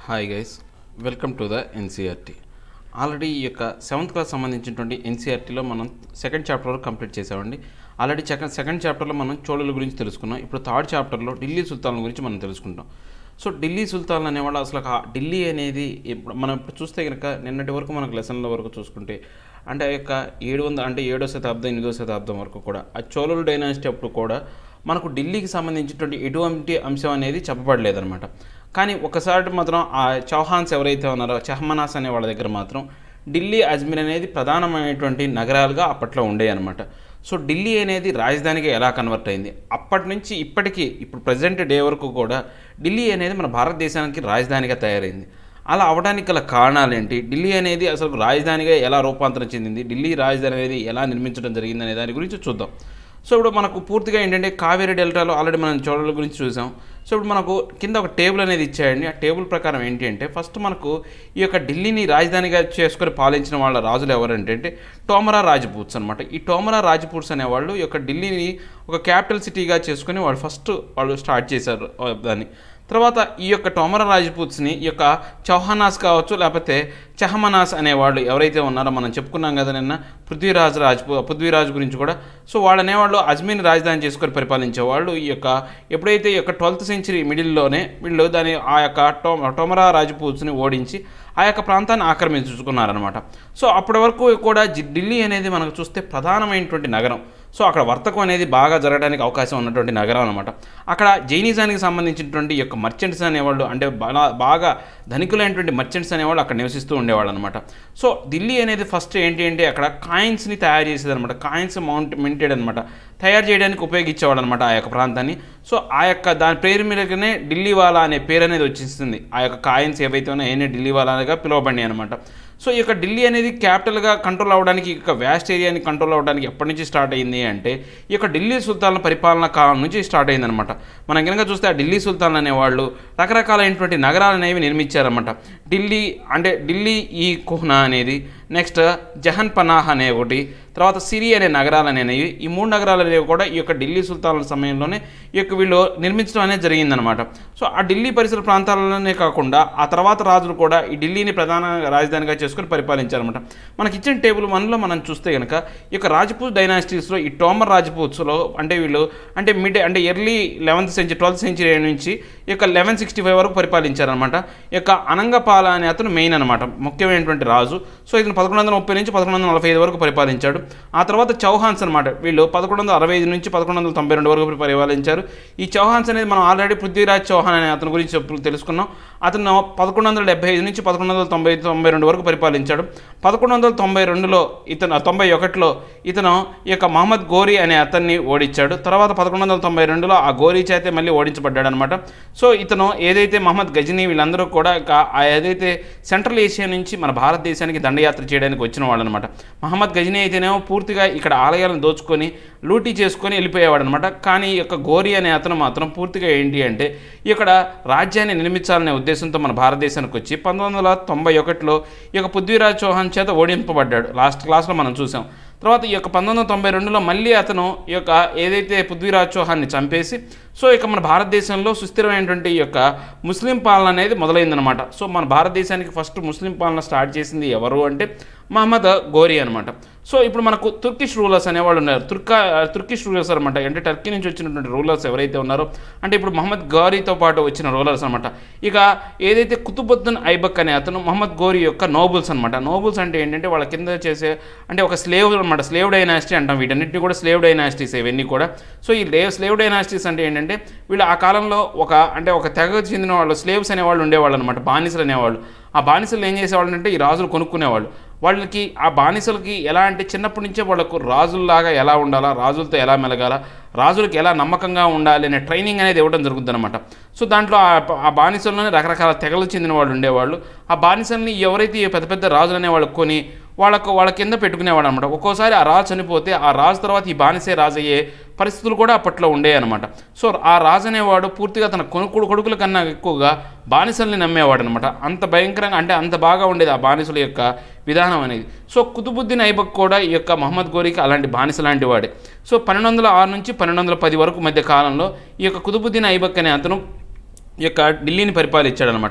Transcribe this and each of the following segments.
hi guys welcome to the NCERT already ఈ యొక్క seventh class సంబంధించినటువంటి ఎన్సీఆర్టీలో మనం సెకండ్ చాప్టర్ వరకు కంప్లీట్ చేసామండి ఆల్రెడీ సెకండ్ సెకండ్ చాప్టర్లో మనం చోళుల గురించి తెలుసుకున్నాం ఇప్పుడు థర్డ్ చాప్టర్లో ఢిల్లీ సుల్తాన్ల గురించి మనం తెలుసుకుంటాం సో ఢిల్లీ సుల్తాన్లు అనేవాళ్ళు అసలు ఆ ఢిల్లీ అనేది ఇప్పుడు మనం ఇప్పుడు చూస్తే కనుక నిన్నటి వరకు మనకు లెసన్ల వరకు చూసుకుంటే అంటే ఆ యొక్క ఏడు వందల అంటే ఏడో శతాబ్దం ఎనిమిదో శతాబ్దం వరకు కూడా ఆ చోళుల డైనాసిటీ అప్పుడు కూడా మనకు ఢిల్లీకి సంబంధించినటువంటి ఎటువంటి అంశం అనేది చెప్పబడలేదన్నమాట కానీ ఒకసారి మాత్రం ఆ చౌహాన్స్ ఎవరైతే ఉన్నారో చహమనాస్ అనే వాళ్ళ దగ్గర మాత్రం ఢిల్లీ అజ్మీర్ అనేది ప్రధానమైనటువంటి నగరాలుగా అప్పట్లో ఉండేవి అనమాట సో ఢిల్లీ అనేది రాజధానిగా ఎలా కన్వర్ట్ అయింది అప్పటి నుంచి ఇప్పటికీ ఇప్పుడు ప్రజెంట్ డే వరకు కూడా ఢిల్లీ అనేది మన భారతదేశానికి రాజధానిగా తయారైంది అలా అవడానికి గల కారణాలు ఏంటి ఢిల్లీ అనేది అసలు రాజధానిగా ఎలా రూపాంతరం చెందింది ఢిల్లీ రాజధాని అనేది ఎలా నిర్మించడం జరిగింది అనే దాని గురించి చూద్దాం సో ఇప్పుడు మనకు పూర్తిగా ఏంటంటే కావేరీ డెల్టాలో ఆల్రెడీ మనం చోళల గురించి చూసాం సో ఇప్పుడు మనకు కింద ఒక టేబుల్ అనేది ఇచ్చాయండి ఆ టేబుల్ ప్రకారం ఏంటి అంటే ఫస్ట్ మనకు ఈ యొక్క ఢిల్లీని రాజధానిగా చేసుకొని పాలించిన వాళ్ళ రాజులు ఎవరంటే అంటే టోమరా రాజపూట్స్ అనమాట ఈ టోమరా రాజపూట్స్ అనేవాళ్ళు ఈ యొక్క ఢిల్లీని ఒక క్యాపిటల్ సిటీగా చేసుకొని వాళ్ళు ఫస్ట్ వాళ్ళు స్టార్ట్ చేశారు ఆ, దాన్ని తర్వాత ఈ యొక్క టోమర రాజపూత్స్ని ఈ యొక్క చౌహానాస్ కావచ్చు లేకపోతే చహమనాస్ అనేవాళ్ళు ఎవరైతే ఉన్నారో మనం చెప్పుకున్నాం కదా నిన్న పృథ్వీరాజ్ రాజ్పూ పృథ్వీరాజ్ గురించి కూడా సో వాళ్ళు అనేవాళ్ళు అజ్మీర్ని రాజధాని చేసుకొని పరిపాలించే వాళ్ళు ఈ యొక్క ఎప్పుడైతే ఈ యొక్క ట్వెల్త్ సెంచరీ మిడిల్లోనే వీళ్ళు దాని ఆ యొక్క టో టోమరా రాజపూత్స్ని ఓడించి ఆ యొక్క ప్రాంతాన్ని ఆక్రమించుకున్నారనమాట సో అప్పటి వరకు కూడా జి- ఢిల్లీ అనేది మనకు చూస్తే ప్రధానమైనటువంటి నగరం సో అక్కడ వర్తకం అనేది బాగా జరగడానికి అవకాశం ఉన్నటువంటి నగరం అనమాట అక్కడ జైనిజానికి సంబంధించినటువంటి ఈ యొక్క మర్చెంట్స్ అనేవాళ్ళు అంటే బలా- బాగా ధనికులైనటువంటి మర్చెంట్స్ అనేవాళ్ళు అక్కడ నివసిస్తూ ఉండేవాళ్ళు అనమాట సో ఢిల్లీ అనేది ఫస్ట్ ఏంటి అంటే అక్కడ కాయిన్స్ని తయారు చేసేది అనమాట కాయిన్స్ మౌంట్ మింటెడ్ అనమాట తయారు చేయడానికి ఉపయోగించేవాడు అనమాట ఆ యొక్క ప్రాంతాన్ని సో ఆ యొక్క దాని పేరు మీదనే ఢిల్లీ వాలా అనే పేరు అనేది వచ్చేస్తుంది ఆ యొక్క కాయిన్స్ ఏవైతే ఉన్నాయో అవన్నీ ఢిల్లీ వాలాగా పిలువబడినాయి అనమాట సో ఈ యొక్క ఢిల్లీ అనేది క్యాపిటల్గా కంట్రోల్ అవ్వడానికి ఈ యొక్క వ్యాస్ట్ ఏరియాని కంట్రోల్ అవ్వడానికి ఎప్పటి నుంచి స్టార్ట్ అయింది అంటే ఈ యొక్క ఢిల్లీ సుల్తాన్ల పరిపాలన కాలం నుంచి స్టార్ట్ అయిందనమాట మనం కనుక చూస్తే ఆ ఢిల్లీ సుల్తాన్లు అనేవాళ్ళు రకరకాలైనటువంటి నగరాలు అనేవి నిర్మించారన్నమాట ఢిల్లీ అంటే ఢిల్లీ ఈ కుహ్నా అనేది నెక్స్ట్ జహన్ పనాహ్ అనే ఒకటి తర్వాత సిరి అనే నగరాలు అనేవి ఈ మూడు నగరాలు అనేవి కూడా ఈ యొక్క ఢిల్లీ సుల్తాన్ల సమయంలోనే ఈ యొక్క వీళ్ళు నిర్మించడం అనేది జరిగిందనమాట సో ఆ ఢిల్లీ పరిసర ప్రాంతాలలోనే కాకుండా ఆ తర్వాత రాజులు కూడా ఈ ఢిల్లీని ప్రధాన రాజధానిగా చేసుకుని పరిపాలించారనమాట మనకి ఇచ్చిన టేబుల్ వన్లో మనం చూస్తే కనుక ఈ యొక్క రాజపూత్ డైనాసిటీస్లో ఈ టోమర్ రాజపూత్స్లో అంటే వీళ్ళు అంటే మిడ్ అంటే early eleventh century twelfth century నుంచి ఈ యొక్క లెవెన్ సిక్స్టీ ఫైవ్ వరకు పరిపాలించారనమాట ఈ యొక్క అనంగపాల అనే అతను మెయిన్ అనమాట ముఖ్యమైనటువంటి రాజు సో ఇతను పదకొండు వందల ముప్పై నుంచి పదకొండు వందల నలభై ఐదు వరకు పరిపాలించాడు ఆ తర్వాత చౌహాన్స్ అనమాట వీళ్ళు పదకొండు వందల అరవై ఐదు నుంచి పదకొండు వందల తొంభై రెండు వరకు పరిపాలించారు ఈ చౌహాన్స్ అనేది మనం ఆల్రెడీ పృథ్వీరాజ్ చౌహాన్ అనే అతని గురించి చెప్పు తెలుసుకున్నాం అతను పదకొండు వందల డెబ్బై ఐదు నుంచి పదకొండు వందల తొంభై తొంభై రెండు వరకు పరిపాలించాడు పదకొండు వందల తొంభై రెండులో ఇతను తొంభై ఒకటిలో ఇతను ఈ యొక్క మహమ్మద్ గోరీ అనే అతన్ని ఓడించాడు తర్వాత పదకొండు వందల తొంభై రెండులో ఆ గోరీ చేతే మళ్ళీ ఓడించబడ్డాడు అనమాట సో ఇతను ఏదైతే మహమ్మద్ గజనీ వీళ్ళందరూ కూడా ఇక ఆ ఏదైతే సెంట్రల్ ఏషియా నుంచి మన భారతదేశానికి దండయాత్ర చేయడానికి వచ్చిన వాళ్ళు అనమాట మహమ్మద్ గజనీ అయితేనేమో పూర్తిగా ఇక్కడ ఆలయాలను దోచుకొని లూటీ చేసుకొని వెళ్ళిపోయేవాడు అనమాట కానీ ఈ యొక్క గోరీ అనే అతను మాత్రం పూర్తిగా ఏంటి అంటే ఇక్కడ రాజ్యాన్ని నిర్మించాలనే ఉద్దేశంతో మన భారతదేశానికి వచ్చి పంతొమ్మిది వందల తొంభై ఒకటిలో ఈ యొక్క పృథ్వీరాజ్ చౌహాన్ చేత ఓడింపబడ్డాడు లాస్ట్ క్లాస్లో మనం చూసాం తర్వాత ఈ యొక్క పంతొమ్మిది వందల తొంభై రెండులో మళ్ళీ అతను ఈ యొక్క ఏదైతే పృథ్వీరాజ్ చౌహాన్ని చంపేసి సో ఇక మన భారతదేశంలో సుస్థిరమైనటువంటి ఈ యొక్క ముస్లిం పాలన అనేది మొదలైందనమాట సో మన భారతదేశానికి ఫస్ట్ ముస్లిం పాలన స్టార్ట్ చేసింది ఎవరు అంటే మహమ్మద్ గోరీ అనమాట సో ఇప్పుడు మనకు తుర్కిష్ రూలర్స్ అనేవాళ్ళు ఉన్నారు తుర్కా తుర్కిష్ రూలర్స్ అనమాట అంటే టర్కీ నుంచి వచ్చినటువంటి రూలర్స్ ఎవరైతే ఉన్నారో అంటే ఇప్పుడు మహమ్మద్ గోరీతో పాటు వచ్చిన రూలర్స్ అనమాట ఇక ఏదైతే కుతుబుద్దీన్ ఐబక్ అనే అతను మహమ్మద్ గోరీ యొక్క నోబుల్స్ అనమాట నోబుల్స్ అంటే ఏంటంటే వాళ్ళ కింద చేసే అంటే ఒక స్లేవ్ అనమాట స్లేవ్ డైనాసిటీ అంటాం వీటన్నిటిని కూడా స్లేవ్ డైనాసిటీస్ ఇవన్నీ కూడా సో ఈ లే స్లేవ్ డైనాసిటీస్ అంటే ఏంటంటే వీళ్ళు ఆ కాలంలో ఒక అంటే ఒక తెగ చెందిన వాళ్ళు స్లేవ్స్ అనేవాళ్ళు ఉండేవాళ్ళు అనమాట బానిసలు అనేవాళ్ళు ఆ బానిసలు ఏం చేసేవాళ్ళు అంటే ఈ రాజులు కొనుక్కునేవాళ్ళు వాళ్ళకి ఆ బానిసలకి ఎలా అంటే చిన్నప్పటి నుంచే వాళ్ళకు రాజుల్లాగా ఎలా ఉండాలా రాజులతో ఎలా మెలగాల రాజులకి ఎలా నమ్మకంగా ఉండాలి అనే ట్రైనింగ్ అనేది ఇవ్వడం జరుగుతుంది అనమాట సో దాంట్లో ఆ- ఆ బానిసల్లోనే రకరకాల తెగలు చెందిన వాళ్ళు ఉండేవాళ్ళు ఆ బానిసల్ని ఎవరైతే ఈ పెద్ద పెద్ద రాజులు అనేవాళ్ళు కొని వాళ్ళకు వాళ్ళ కింద పెట్టుకునేవాడు అనమాట ఒక్కోసారి ఆ రాజు చనిపోతే ఆ రాజు తర్వాత ఈ బానిసే రాజు అయ్యే పరిస్థితులు కూడా అప్పట్లో ఉండేవి అనమాట సో ఆ రాజు అనేవాడు పూర్తిగా తన కొనుక్కుడు కొడుకుల కన్నా ఎక్కువగా బానిసల్ని నమ్మేవాడు అనమాట అంత భయంకరంగా అంటే అంత బాగా ఉండేది ఆ బానిసల యొక్క విధానం అనేది సో కుతుబుద్దీన్ ఐబక్ కూడా ఈ యొక్క మహమ్మద్ గోరీకి అలాంటి బానిస లాంటి వాడే సో పన్నెండు వందల ఆరు నుంచి పన్నెండు వందల పది వరకు మధ్య కాలంలో ఈ యొక్క కుతుబుద్దీన్ ఐబక్ అనే అతను ఈ యొక్క ఢిల్లీని పరిపాలించాడనమాట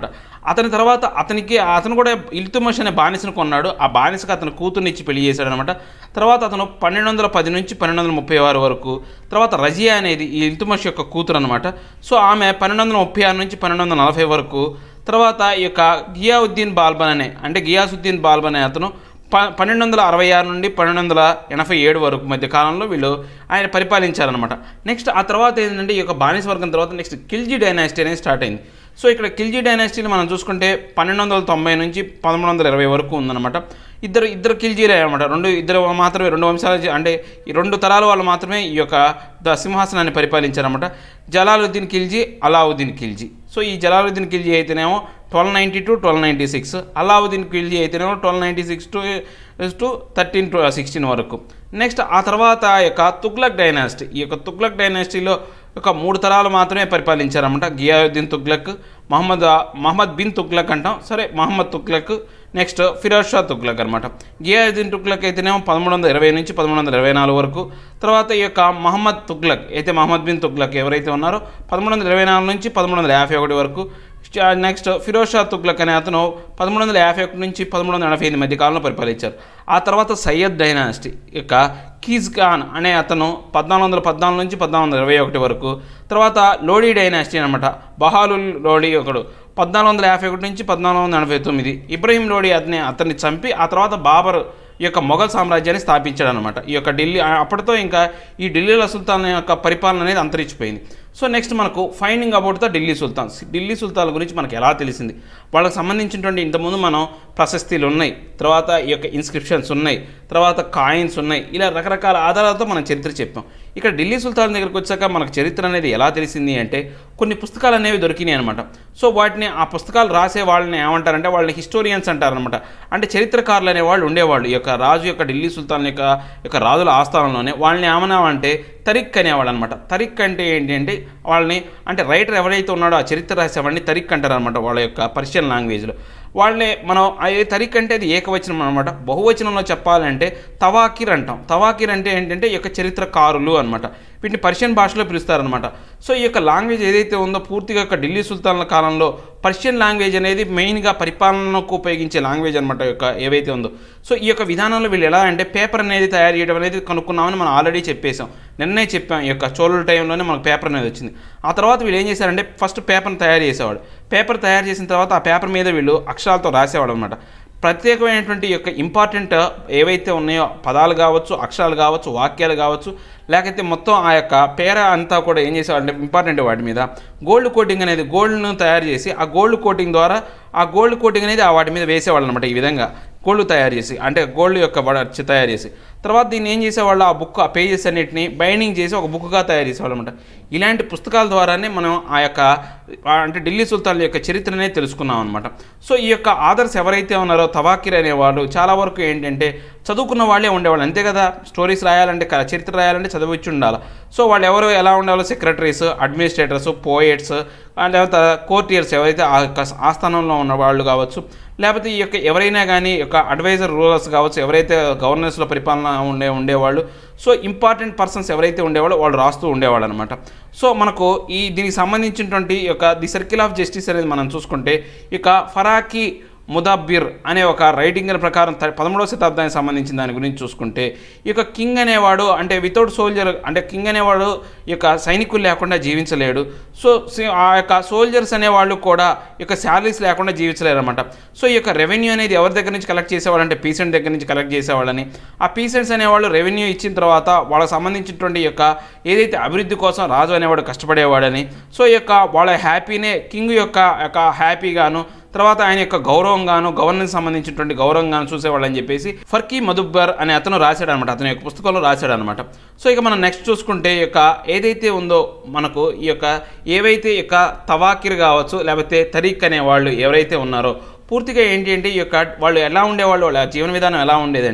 అతని తర్వాత అతనికి అతను కూడా ఇల్తుమష్ అనే బానిసను కొన్నాడు ఆ బానిసకు అతను కూతుర్ని ఇచ్చి పెళ్లి చేశాడు అనమాట తర్వాత అతను పన్నెండు వందల పది నుంచి పన్నెండు వందల ముప్పై ఆరు వరకు తర్వాత రజియా అనేది ఈ ఇల్తుమష్ యొక్క కూతురు అనమాట సో ఆమె పన్నెండు వందల ముప్పై ఆరు నుంచి పన్నెండు వందల నలభై వరకు తర్వాత ఈ యొక్క గియావుద్దీన్ బాల్బన్ అనే అంటే గియాసుద్దీన్ బాల్బన్ అనే అతను ప పన్నెండు వందల అరవై ఆరు నుండి పన్నెండు వందల ఎనభై ఏడు వరకు మధ్య కాలంలో వీళ్ళు ఆయన పరిపాలించారనమాట నెక్స్ట్ ఆ తర్వాత ఏంటంటే ఈ యొక్క బానిస వర్గం తర్వాత నెక్స్ట్ కిల్జీ డైనాసిటీ అనేది స్టార్ట్ అయింది సో ఇక్కడ కిల్జీ డైనాసిటీని మనం చూసుకుంటే పన్నెండు వందల తొంభై నుంచి పదమూడు వందల ఇరవై వరకు ఉందన్నమాట ఇద్దరు ఇద్దరు కిల్జీలే అనమాట రెండు ఇద్దరు మాత్రమే రెండు వంశాల అంటే ఈ రెండు తరాల వాళ్ళు మాత్రమే ఈ యొక్క ద సింహాసనాన్ని పరిపాలించారన్నమాట జలాలుద్దీన్ ఖిల్జీ అలావుద్దీన్ ఖిల్జీ సో ఈ జలాలుద్దీన్ ఖిల్జీ అయితేనేమో twelve ninety to twelve ninety six Alauddin Khilji అయితేనేమో twelve ninety six to to thirteen to sixteen వరకు నెక్స్ట్ ఆ తర్వాత యొక్క తుగ్లక్ డైనాసిటీ ఈ యొక్క తుగ్లక్ డైనాసిటీలో ఒక మూడు తరాలు మాత్రమే పరిపాలించారన్నమాట గియాయుద్దీన్ తుగ్లక్ మహమ్మద్ మహమ్మద్ బిన్ తుగ్లక్ అంటాం సరే మహమ్మద్ తుగ్లక్ నెక్స్ట్ ఫిరోజ్ షా తుగ్లక్ అనమాట గియాయుద్దీన్ తుగ్లక్ అయితేనేమో పదమూడు వందల ఇరవై నుంచి పదమూడు వందల ఇరవై నాలుగు వరకు తర్వాత ఈ యొక్క మహమ్మద్ తుగ్లక్ అయితే మహమ్మద్ బిన్ తుగ్లక్ ఎవరైతే ఉన్నారో పదమూడు వందల ఇరవై నాలుగు నుంచి పదమూడు వందల యాభై ఒకటి వరకు నెక్స్ట్ ఫిరోజ్ షా తుగ్లక్ అనే అతను పదమూడు వందల యాభై ఒకటి నుంచి పదమూడు వందల ఎనభై ఎనిమిది మధ్య కాలంలో పరిపాలించారు ఆ తర్వాత సయ్యద్ డైనాసిటీ యొక్క కీజ్ ఖాన్ అనే అతను పద్నాలుగు వందల పద్నాలుగు నుంచి పద్నాలుగు వందల ఇరవై ఒకటి వరకు తర్వాత లోడీ డైనాసిటీ అనమాట బహాలుల్ లోడీ ఒకడు పద్నాలుగు వందల యాభై ఒకటి నుంచి పద్నాలుగు వందల ఎనభై తొమ్మిది ఇబ్రహీం లోడీ అతని అతన్ని చంపి ఆ తర్వాత బాబర్ ఈ యొక్క మొఘల్ సామ్రాజ్యాన్ని స్థాపించాడు అనమాట ఈ యొక్క ఢిల్లీ అప్పటితో ఇంకా ఈ ఢిల్లీల సుల్తాన్ యొక్క పరిపాలన అనేది అంతరించిపోయింది సో నెక్స్ట్ మనకు finding about the Delhi sultans Delhi sultan గురించి మనకు ఎలా తెలిసింది వాళ్ళకి సంబంధించినటువంటి ఇంతకుముందు మనం ప్రశస్తిలు ఉన్నాయి తర్వాత ఈ యొక్క ఇన్స్క్రిప్షన్స్ ఉన్నాయి తర్వాత కాయిన్స్ ఉన్నాయి ఇలా రకరకాల ఆధారాలతో మనం చరిత్ర చెప్పాం ఇక్కడ ఢిల్లీ సుల్తాన్ దగ్గరికి వచ్చాక మనకు చరిత్ర అనేది ఎలా తెలిసింది అంటే కొన్ని పుస్తకాలు అనేవి దొరికినాయి అనమాట సో వాటిని ఆ పుస్తకాలు రాసే వాళ్ళని ఏమంటారంటే వాళ్ళని హిస్టోరియన్స్ అంటారనమాట అంటే చరిత్రకారులు అనేవాళ్ళు ఉండేవాళ్ళు ఈ యొక్క రాజు యొక్క ఢిల్లీ సుల్తాన్ యొక్క యొక్క రాజుల ఆస్థానంలోనే వాళ్ళని ఏమన్నామంటే తరిక్ అనేవాళ్ళు అనమాట తరిక్ అంటే ఏంటి అంటే వాళ్ళని అంటే రైటర్ ఎవరైతే ఉన్నాడో ఆ చరిత్ర రాసేవాడిని తరిక్ అంటారు అనమాట వాళ్ళ యొక్క పర్షియన్ లాంగ్వేజ్లో వాళ్ళని మనం అది తరిక్ అంటే అది ఏకవచనం అనమాట బహువచనంలో చెప్పాలంటే తవాకిర్ అంటాం తవాకిర్ అంటే ఏంటంటే ఈ యొక్క చరిత్రకారులు అనమాట వీటిని పర్షియన్ భాషలో పిలుస్తారనమాట సో ఈ యొక్క లాంగ్వేజ్ ఏదైతే ఉందో పూర్తిగా యొక్క ఢిల్లీ సుల్తాన్ల కాలంలో పర్షియన్ లాంగ్వేజ్ అనేది మెయిన్గా పరిపాలనకు ఉపయోగించే లాంగ్వేజ్ అనమాట యొక్క ఏవైతే ఉందో సో ఈ యొక్క విధానంలో వీళ్ళు ఎలా అంటే పేపర్ అనేది తయారు చేయడం అనేది కనుక్కున్నామని మనం ఆల్రెడీ చెప్పేసాం నిన్నే చెప్పాం ఈ యొక్క చోళుల టైంలోనే మనకు పేపర్ అనేది వచ్చింది ఆ తర్వాత వీళ్ళు ఏం చేశారంటే ఫస్ట్ పేపర్ని తయారు చేసేవాడు పేపర్ తయారు చేసిన తర్వాత ఆ పేపర్ మీద వీళ్ళు అక్షరాలతో రాసేవాడు అనమాట ప్రత్యేకమైనటువంటి యొక్క ఇంపార్టెంట్ ఏవైతే ఉన్నాయో పదాలు కావచ్చు అక్షరాలు కావచ్చు వాక్యాలు కావచ్చు లేకపోతే మొత్తం ఆ యొక్క పేర అంతా కూడా ఏం చేసేవాళ్ళంటే ఇంపార్టెంట్ వాటి మీద గోల్డ్ కోటింగ్ అనేది గోల్డ్ను తయారు చేసి ఆ గోల్డ్ కోటింగ్ ద్వారా ఆ గోల్డ్ కోటింగ్ అనేది ఆ వాటి మీద వేసేవాళ్ళు అనమాట ఈ విధంగా గోల్డ్ తయారు చేసి అంటే గోల్డ్ యొక్క వడ- తయారు చేసి తర్వాత దీన్ని ఏం చేసేవాళ్ళు ఆ బుక్ ఆ పేజెస్ అన్నిటిని బైండింగ్ చేసి ఒక బుక్గా తయారు చేసేవాళ్ళు అనమాట ఇలాంటి పుస్తకాల ద్వారానే మనం ఆ యొక్క ఆ అంటే ఢిల్లీ సుల్తాన్ల యొక్క చరిత్రనే తెలుసుకున్నాం అనమాట సో ఈ యొక్క ఆదర్శ్ ఎవరైతే ఉన్నారో తవాకిర్ అనేవాళ్ళు చాలా వరకు ఏంటంటే చదువుకున్న వాళ్ళే ఉండేవాళ్ళు అంతే కదా స్టోరీస్ రాయాలంటే క- చరిత్ర రాయాలంటే చదివించి ఉండాలి సో వాళ్ళు ఎవరు ఎలా ఉండాలో సెక్రటరీస్ అడ్మినిస్ట్రేటర్స్ పోయెట్స్ లేకపోతే కోర్టియర్స్ ఎవరైతే ఆ యొక్క ఆస్థానంలో ఉన్న వాళ్ళు కావచ్చు లేకపోతే ఈ యొక్క ఎవరైనా కానీ యొక్క అడ్వైజర్ రూలర్స్ కావచ్చు ఎవరైతే గవర్నెన్స్లో పరిపాలన ఉండే ఉండేవాళ్ళు సో ఇంపార్టెంట్ పర్సన్స్ ఎవరైతే ఉండేవాళ్ళో వాళ్ళు రాస్తూ ఉండేవాళ్ళు అనమాట సో మనకు ఈ దీనికి సంబంధించినటువంటి ఈ యొక్క ది సర్కిల్ ఆఫ్ జస్టిస్ అనేది మనం చూసుకుంటే ఇక ఫరాకీ ముదాబ్బిర్ అనే ఒక రైటింగ్ ప్రకారం త- పదమూడవ శతాబ్దానికి సంబంధించిన దాని గురించి చూసుకుంటే ఈ యొక్క కింగ్ అనేవాడు అంటే వితౌట్ సోల్జర్ అంటే కింగ్ అనేవాడు ఈ యొక్క సైనికులు లేకుండా జీవించలేడు సో సి- ఆ యొక్క సోల్జర్స్ అనేవాళ్ళు కూడా ఈ యొక్క శాలరీస్ లేకుండా జీవించలేరు అనమాట సో ఈ యొక్క రెవెన్యూ అనేది ఎవరి దగ్గర నుంచి కలెక్ట్ చేసేవాళ్ళు అంటే పీసెంట్ దగ్గర నుంచి కలెక్ట్ చేసేవాళ్ళని ఆ పీసెంట్స్ అనేవాళ్ళు రెవెన్యూ ఇచ్చిన తర్వాత వాళ్ళకి సంబంధించినటువంటి ఈ యొక్క ఏదైతే అభివృద్ధి కోసం రాజు అనేవాడు కష్టపడేవాడని సో ఈ యొక్క వాళ్ళ హ్యాపీనే కింగ్ యొక్క యొక్క హ్యాపీగాను తర్వాత ఆయన యొక్క గౌరవంగాను గవర్నెన్స్ సంబంధించినటువంటి గౌరవంగాను చూసేవాళ్ళని చెప్పేసి ఫర్కీ మధుబ్బర్ అనే అతను రాశాడు అనమాట అతని యొక్క పుస్తకంలో రాశాడు అనమాట సో ఇక మనం నెక్స్ట్ చూసుకుంటే ఈ యొక్క ఏదైతే ఉందో మనకు ఈ యొక్క ఏవైతే ఈ యొక్క తవాకిర్ కావచ్చు లేకపోతే తరీక్ అనే వాళ్ళు ఎవరైతే ఉన్నారో పూర్తిగా ఏంటి అంటే ఈ యొక్క వాళ్ళు ఎలా ఉండేవాళ్ళు వాళ్ళ జీవన విధానం ఎలా ఉండేదంటే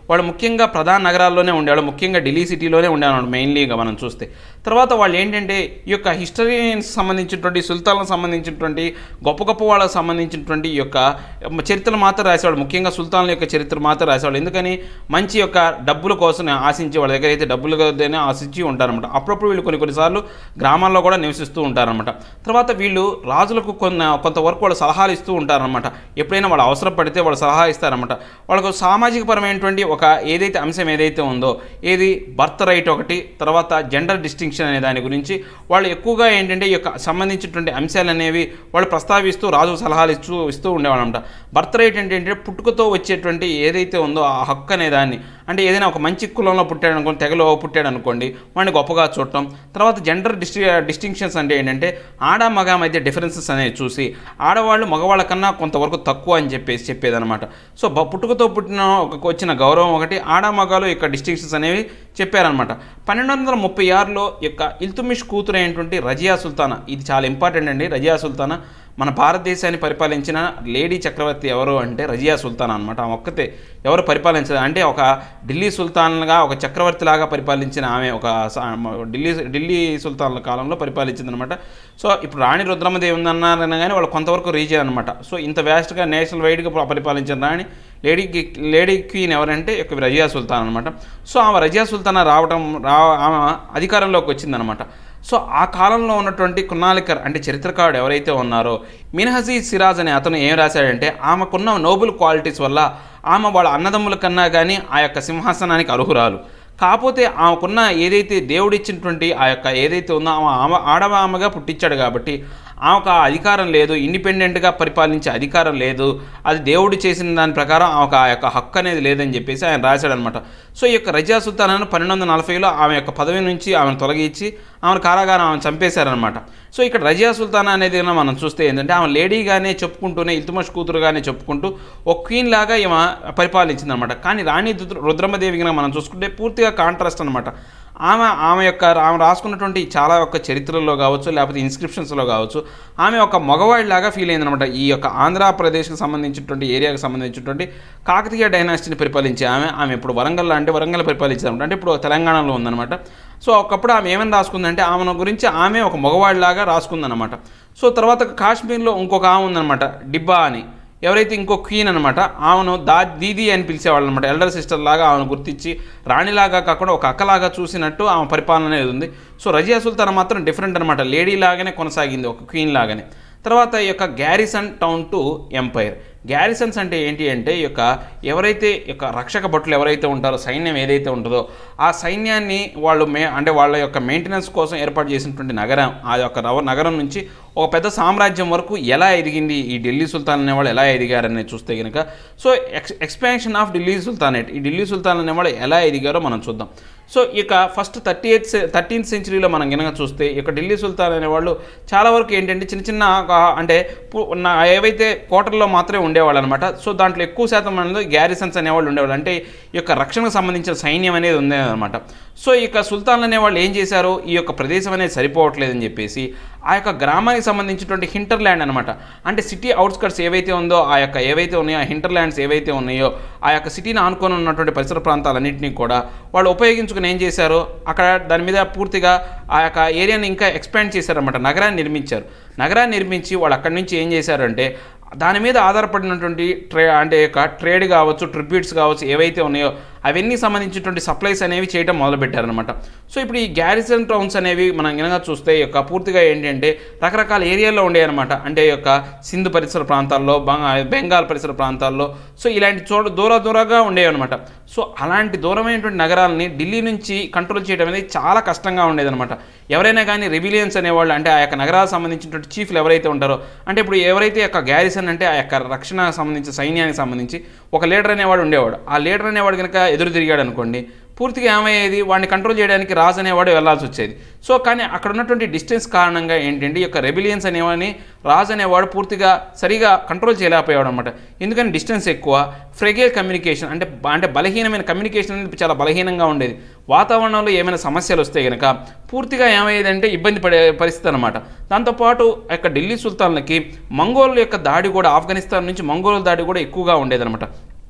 వాళ్ళు ముఖ్యంగా ప్రధాన నగరాల్లోనే ఉండేవాళ్ళు ముఖ్యంగా ఢిల్లీ సిటీలోనే ఉండేవాళ్ళు మెయిన్లీగా మనం చూస్తే తర్వాత వాళ్ళు ఏంటంటే ఈ యొక్క హిస్టరీకి సంబంధించినటువంటి సుల్తాన్లకు సంబంధించినటువంటి గొప్ప గొప్ప వాళ్ళకి సంబంధించినటువంటి ఈ యొక్క చరిత్రలు మాత్రం రాసేవాళ్ళు ముఖ్యంగా సుల్తాన్ల యొక్క చరిత్ర మాత్రం రాసేవాళ్ళు ఎందుకని మంచి యొక్క డబ్బుల కోసం ఆశించి వాళ్ళ దగ్గర అయితే డబ్బులు కదనే ఆశించి ఉంటారనమాట అప్పుడప్పుడు వీళ్ళు కొన్ని కొన్నిసార్లు గ్రామాల్లో కూడా నివసిస్తూ ఉంటారనమాట తర్వాత వీళ్ళు రాజులకు కొన్ని కొంతవరకు వాళ్ళు సలహాలు ఇస్తూ ఉంటారనమాట ఎప్పుడైనా వాళ్ళు అవసరం పడితే వాళ్ళు సలహా ఇస్తారనమాట వాళ్ళకు సామాజిక పరమైనటువంటి ఒక ఏదైతే అంశం ఏదైతే ఉందో ఏది బర్త్ రైట్ ఒకటి తర్వాత జెండర్ డిస్టింక్షన్ అనే దాని గురించి వాళ్ళు ఎక్కువగా ఏంటంటే ఈ యొక్క సంబంధించినటువంటి అంశాలు అనేవి వాళ్ళు ప్రస్తావిస్తూ రాజుకు సలహాలు ఇస్తూ ఇస్తూ ఉండేవాళ్ళు అనమాట బర్త్ రైట్ ఏంటంటే పుట్టుకతో వచ్చేటువంటి ఏదైతే ఉందో ఆ హక్కు అనే దాన్ని అంటే ఏదైనా ఒక మంచి కులంలో పుట్టాడు అనుకోండి తెగలో పుట్టాడు అనుకోండి వాడిని గొప్పగా చూడటం తర్వాత జెండర్ డిస్టి డిస్టింక్షన్స్ అంటే ఏంటంటే ఆడ మగ మధ్య డిఫరెన్సెస్ అనేవి చూసి ఆడవాళ్ళు మగవాళ్ళ కన్నా కొంతవరకు తక్కువ అని చెప్పేసి చెప్పేదన్నమాట సో బ- పుట్టుకతో పుట్టిన ఒక వచ్చిన గౌరవం ఒకటి ఆడ మగాలు యొక్క డిస్టింక్షన్స్ అనేవి చెప్పారనమాట పన్నెండు వందల ముప్పై ఆరులో యొక్క ఇల్తుమిష్ కూతురు అయినటువంటి రజియా సుల్తానా ఇది చాలా ఇంపార్టెంట్ అండి రజియా సుల్తానా మన భారతదేశాన్ని పరిపాలించిన లేడీ చక్రవర్తి ఎవరు అంటే రజియా సుల్తాన్ అనమాట ఆమె ఒక్కతే ఎవరు పరిపాలించదు అంటే ఒక ఢిల్లీ సుల్తాన్గా ఒక చక్రవర్తిలాగా పరిపాలించిన ఆమె ఒక స- ఢిల్లీ ఢిల్లీ సుల్తాన్ల కాలంలో పరిపాలించింది అనమాట సో ఇప్పుడు రాణి రుద్రమదేవి ఉందన్నారని కానీ వాళ్ళు కొంతవరకు రీజియన్ అనమాట సో ఇంత వ్యాస్ట్గా నేషనల్ వైడ్గా పరిపాలించిన రాణి లేడీ లేడీ క్వీన్ ఎవరంటే ఒక రజియా సుల్తాన్ అనమాట సో ఆమె రజియా సుల్తాన్ రావడం రా ఆమె అధికారంలోకి వచ్చిందనమాట సో ఆ కాలంలో ఉన్నటువంటి కున్నాలికర్ అంటే చరిత్రకారుడు ఎవరైతే ఉన్నారో మినహజీ సిరాజ్ అనే అతను ఏం రాశాడంటే ఆమెకున్న నోబుల్ క్వాలిటీస్ వల్ల ఆమె వాళ్ళ అన్నదమ్ముల కన్నా కానీ ఆ యొక్క సింహాసనానికి అర్హురాలు కాకపోతే ఆమెకున్న ఏదైతే దేవుడిచ్చినటువంటి ఆ యొక్క ఏదైతే ఉందో ఆమె ఆమె ఆడవామగా పుట్టించాడు కాబట్టి ఆమెకు ఆ అధికారం లేదు ఇండిపెండెంట్గా పరిపాలించే అధికారం లేదు అది దేవుడు చేసిన దాని ప్రకారం ఆమెకు ఆ యొక్క హక్కు అనేది లేదని చెప్పేసి ఆయన రాశాడనమాట సో ఈ యొక్క రజా సుల్తానాను పన్నెండు వందల నలభైలో ఆమె యొక్క పదవి నుంచి ఆమెను తొలగించి ఆమెను కారాగారం ఆమెను చంపేశారనమాట సో ఇక్కడ రజియా సుల్తానా అనేది కనుక మనం చూస్తే ఏంటంటే ఆమె లేడీగానే చెప్పుకుంటూనే ఇల్తుమష్ కూతురుగానే చెప్పుకుంటూ ఒక క్వీన్ లాగా ఈమె పరిపాలించింది అనమాట కానీ రాణి రుద్ర- రుద్రమదేవి కనుక మనం చూసుకుంటే పూర్తిగా కాంట్రాస్ట్ అనమాట ఆమె ఆమె యొక్క ఆమె రాసుకున్నటువంటి చాలా యొక్క చరిత్రలో కావచ్చు లేకపోతే ఇన్స్క్రిప్షన్స్లో కావచ్చు ఆమె ఒక మగవాడిలాగా ఫీల్ అయింది అనమాట ఈ యొక్క ఆంధ్రప్రదేశ్కి సంబంధించినటువంటి ఏరియాకి సంబంధించినటువంటి కాకతీయ డైనాసిటీని పరిపాలించే ఆమె ఆమె ఇప్పుడు వరంగల్ అంటే వరంగల్ పరిపాలించింది అనమాట అంటే ఇప్పుడు తెలంగాణలో ఉందన్నమాట సో ఒకప్పుడు ఆమె ఏమని రాసుకుందంటే ఆమెను గురించి ఆమె ఒక మగవాడిలాగా రాసుకుందనమాట సో తర్వాత కాశ్మీర్లో ఇంకొక ఆమె ఉందన్నమాట డిబ్బా అని ఎవరైతే ఇంకో క్వీన్ అనమాట ఆమెను దా దీది అని పిలిచేవాళ్ళు అనమాట ఎల్డర్ సిస్టర్ లాగా ఆమెను గుర్తించి రాణిలాగా కాకుండా ఒక అక్కలాగా చూసినట్టు ఆమె పరిపాలన అనేది ఉంది సో రజియా సుల్తాన్ మాత్రం డిఫరెంట్ అనమాట లేడీ లాగానే కొనసాగింది ఒక క్వీన్ లాగానే తర్వాత ఈ యొక్క garrison town to empire garrisons అంటే ఏంటి అంటే ఈ యొక్క ఎవరైతే ఈ యొక్క రక్షక భటులు ఎవరైతే ఉంటారో సైన్యం ఏదైతే ఉంటుందో ఆ సైన్యాన్ని వాళ్ళు మే అంటే వాళ్ళ యొక్క మెయింటెనెన్స్ కోసం ఏర్పాటు చేసినటువంటి నగరం ఆ యొక్క నవ- నగరం నుంచి ఒక పెద్ద సామ్రాజ్యం వరకు ఎలా ఎదిగింది ఈ ఢిల్లీ సుల్తాన్ అనేవాళ్ళు ఎలా ఎదిగారని చూస్తే కనుక so ex expansion of Delhi sultanate ఈ ఢిల్లీ సుల్తాన్ అనేవాళ్ళు ఎలా ఎదిగారో మనం చూద్దాం సో ఇక ఫస్ట్ థర్టీ ఎయిత్ థర్టీన్త్ సెంచరీలో మనం కనుక చూస్తే ఇక ఢిల్లీ సుల్తాన్ అనేవాళ్ళు చాలా వరకు ఏంటంటే చిన్న చిన్న ఒక అంటే పు- ఉన్న ఏవైతే కోటల్లో మాత్రమే ఉండేవాళ్ళు అనమాట సో దాంట్లో ఎక్కువ శాతం అనేది గ్యారిసన్స్ అనేవాళ్ళు ఉండేవాళ్ళు అంటే ఈ యొక్క రక్షణకు సంబంధించిన సైన్యం అనేది ఉండేదన్నమాట సో ఇక సుల్తాన్లు అనేవాళ్ళు ఏం చేశారు ఈ యొక్క ప్రదేశం అనేది సరిపోవట్లేదని చెప్పేసి ఆ యొక్క గ్రామానికి సంబంధించినటువంటి హింటర్ల్యాండ్ అనమాట అంటే సిటీ అవుట్స్కట్స్ ఏవైతే ఉందో ఆ యొక్క ఏవైతే ఉన్నాయో ఆ హింటర్ల్యాండ్స్ ఏవైతే ఉన్నాయో ఆ యొక్క సిటీని ఆనుకొని ఉన్నటువంటి పరిసర ప్రాంతాలన్నింటినీ కూడా వాళ్ళు ఉపయోగించుకుని ఏం చేశారు అక్కడ దాని మీద పూర్తిగా ఆ యొక్క ఏరియాని ఇంకా ఎక్స్పాండ్ చేశారన్నమాట నగరాన్ని నిర్మించారు నగరాన్ని నిర్మించి వాళ్ళు అక్కడి నుంచి ఏం చేశారంటే దాని మీద ఆధారపడినటువంటి ట్రే అంటే యొక్క ట్రేడ్ కావచ్చు ట్రిబ్యూట్స్ కావచ్చు ఏవైతే ఉన్నాయో అవన్నీ సంబంధించినటువంటి సప్లైస్ అనేవి చేయడం మొదలుపెట్టారనమాట సో ఇప్పుడు ఈ గ్యారిసన్ టౌన్స్ అనేవి మనం కనుక చూస్తే ఈ యొక్క పూర్తిగా ఏంటంటే రకరకాల ఏరియాల్లో ఉండేవి అనమాట అంటే ఈ యొక్క సింధు పరిసర ప్రాంతాల్లో బంగా- బెంగాల్ పరిసర ప్రాంతాల్లో సో ఇలాంటి చోట దూర దూరంగా ఉండేవి అనమాట సో అలాంటి దూరమైనటువంటి నగరాలని ఢిల్లీ నుంచి కంట్రోల్ చేయడం అనేది చాలా కష్టంగా ఉండేదన్నమాట ఎవరైనా కానీ రెబిలియన్స్ అనేవాళ్ళు అంటే ఆ యొక్క నగరాలకు సంబంధించినటువంటి చీఫ్లు ఎవరైతే ఉంటారో అంటే ఇప్పుడు ఎవరైతే యొక్క గ్యారిసన్ అంటే ఆ యొక్క రక్షణ సంబంధించి సైన్యానికి సంబంధించి ఒక లీడర్ అనేవాడు ఉండేవాడు ఆ లీడర్ అనేవాడు కనుక ఎదురు తిరిగాడు అనుకోండి పూర్తిగా ఏమయ్యేది వాడిని కంట్రోల్ చేయడానికి రాజు అనేవాడు వెళ్ళాల్సి వచ్చేది సో కానీ అక్కడ ఉన్నటువంటి డిస్టెన్స్ కారణంగా ఏంటంటే ఈ యొక్క రెబిలియన్స్ అనేవాడిని రాజు అనేవాడు పూర్తిగా సరిగా కంట్రోల్ చేయలేకపోయాడు అనమాట ఎందుకని డిస్టెన్స్ ఎక్కువ ఫ్రెగేల్ కమ్యూనికేషన్ అంటే బ- అంటే బలహీనమైన కమ్యూనికేషన్ అనేది చాలా బలహీనంగా ఉండేది వాతావరణంలో ఏమైనా సమస్యలు వస్తే కనుక పూర్తిగా ఏమయ్యేదంటే ఇబ్బంది పడే పరిస్థితి అనమాట దాంతోపాటు ఆ యొక్క ఢిల్లీ సుల్తాన్లకి మంగోల్ యొక్క దాడి కూడా ఆఫ్ఘనిస్తాన్ నుంచి మంగోల్ దాడి కూడా ఎక్కువగా ఉండేదన్నమాట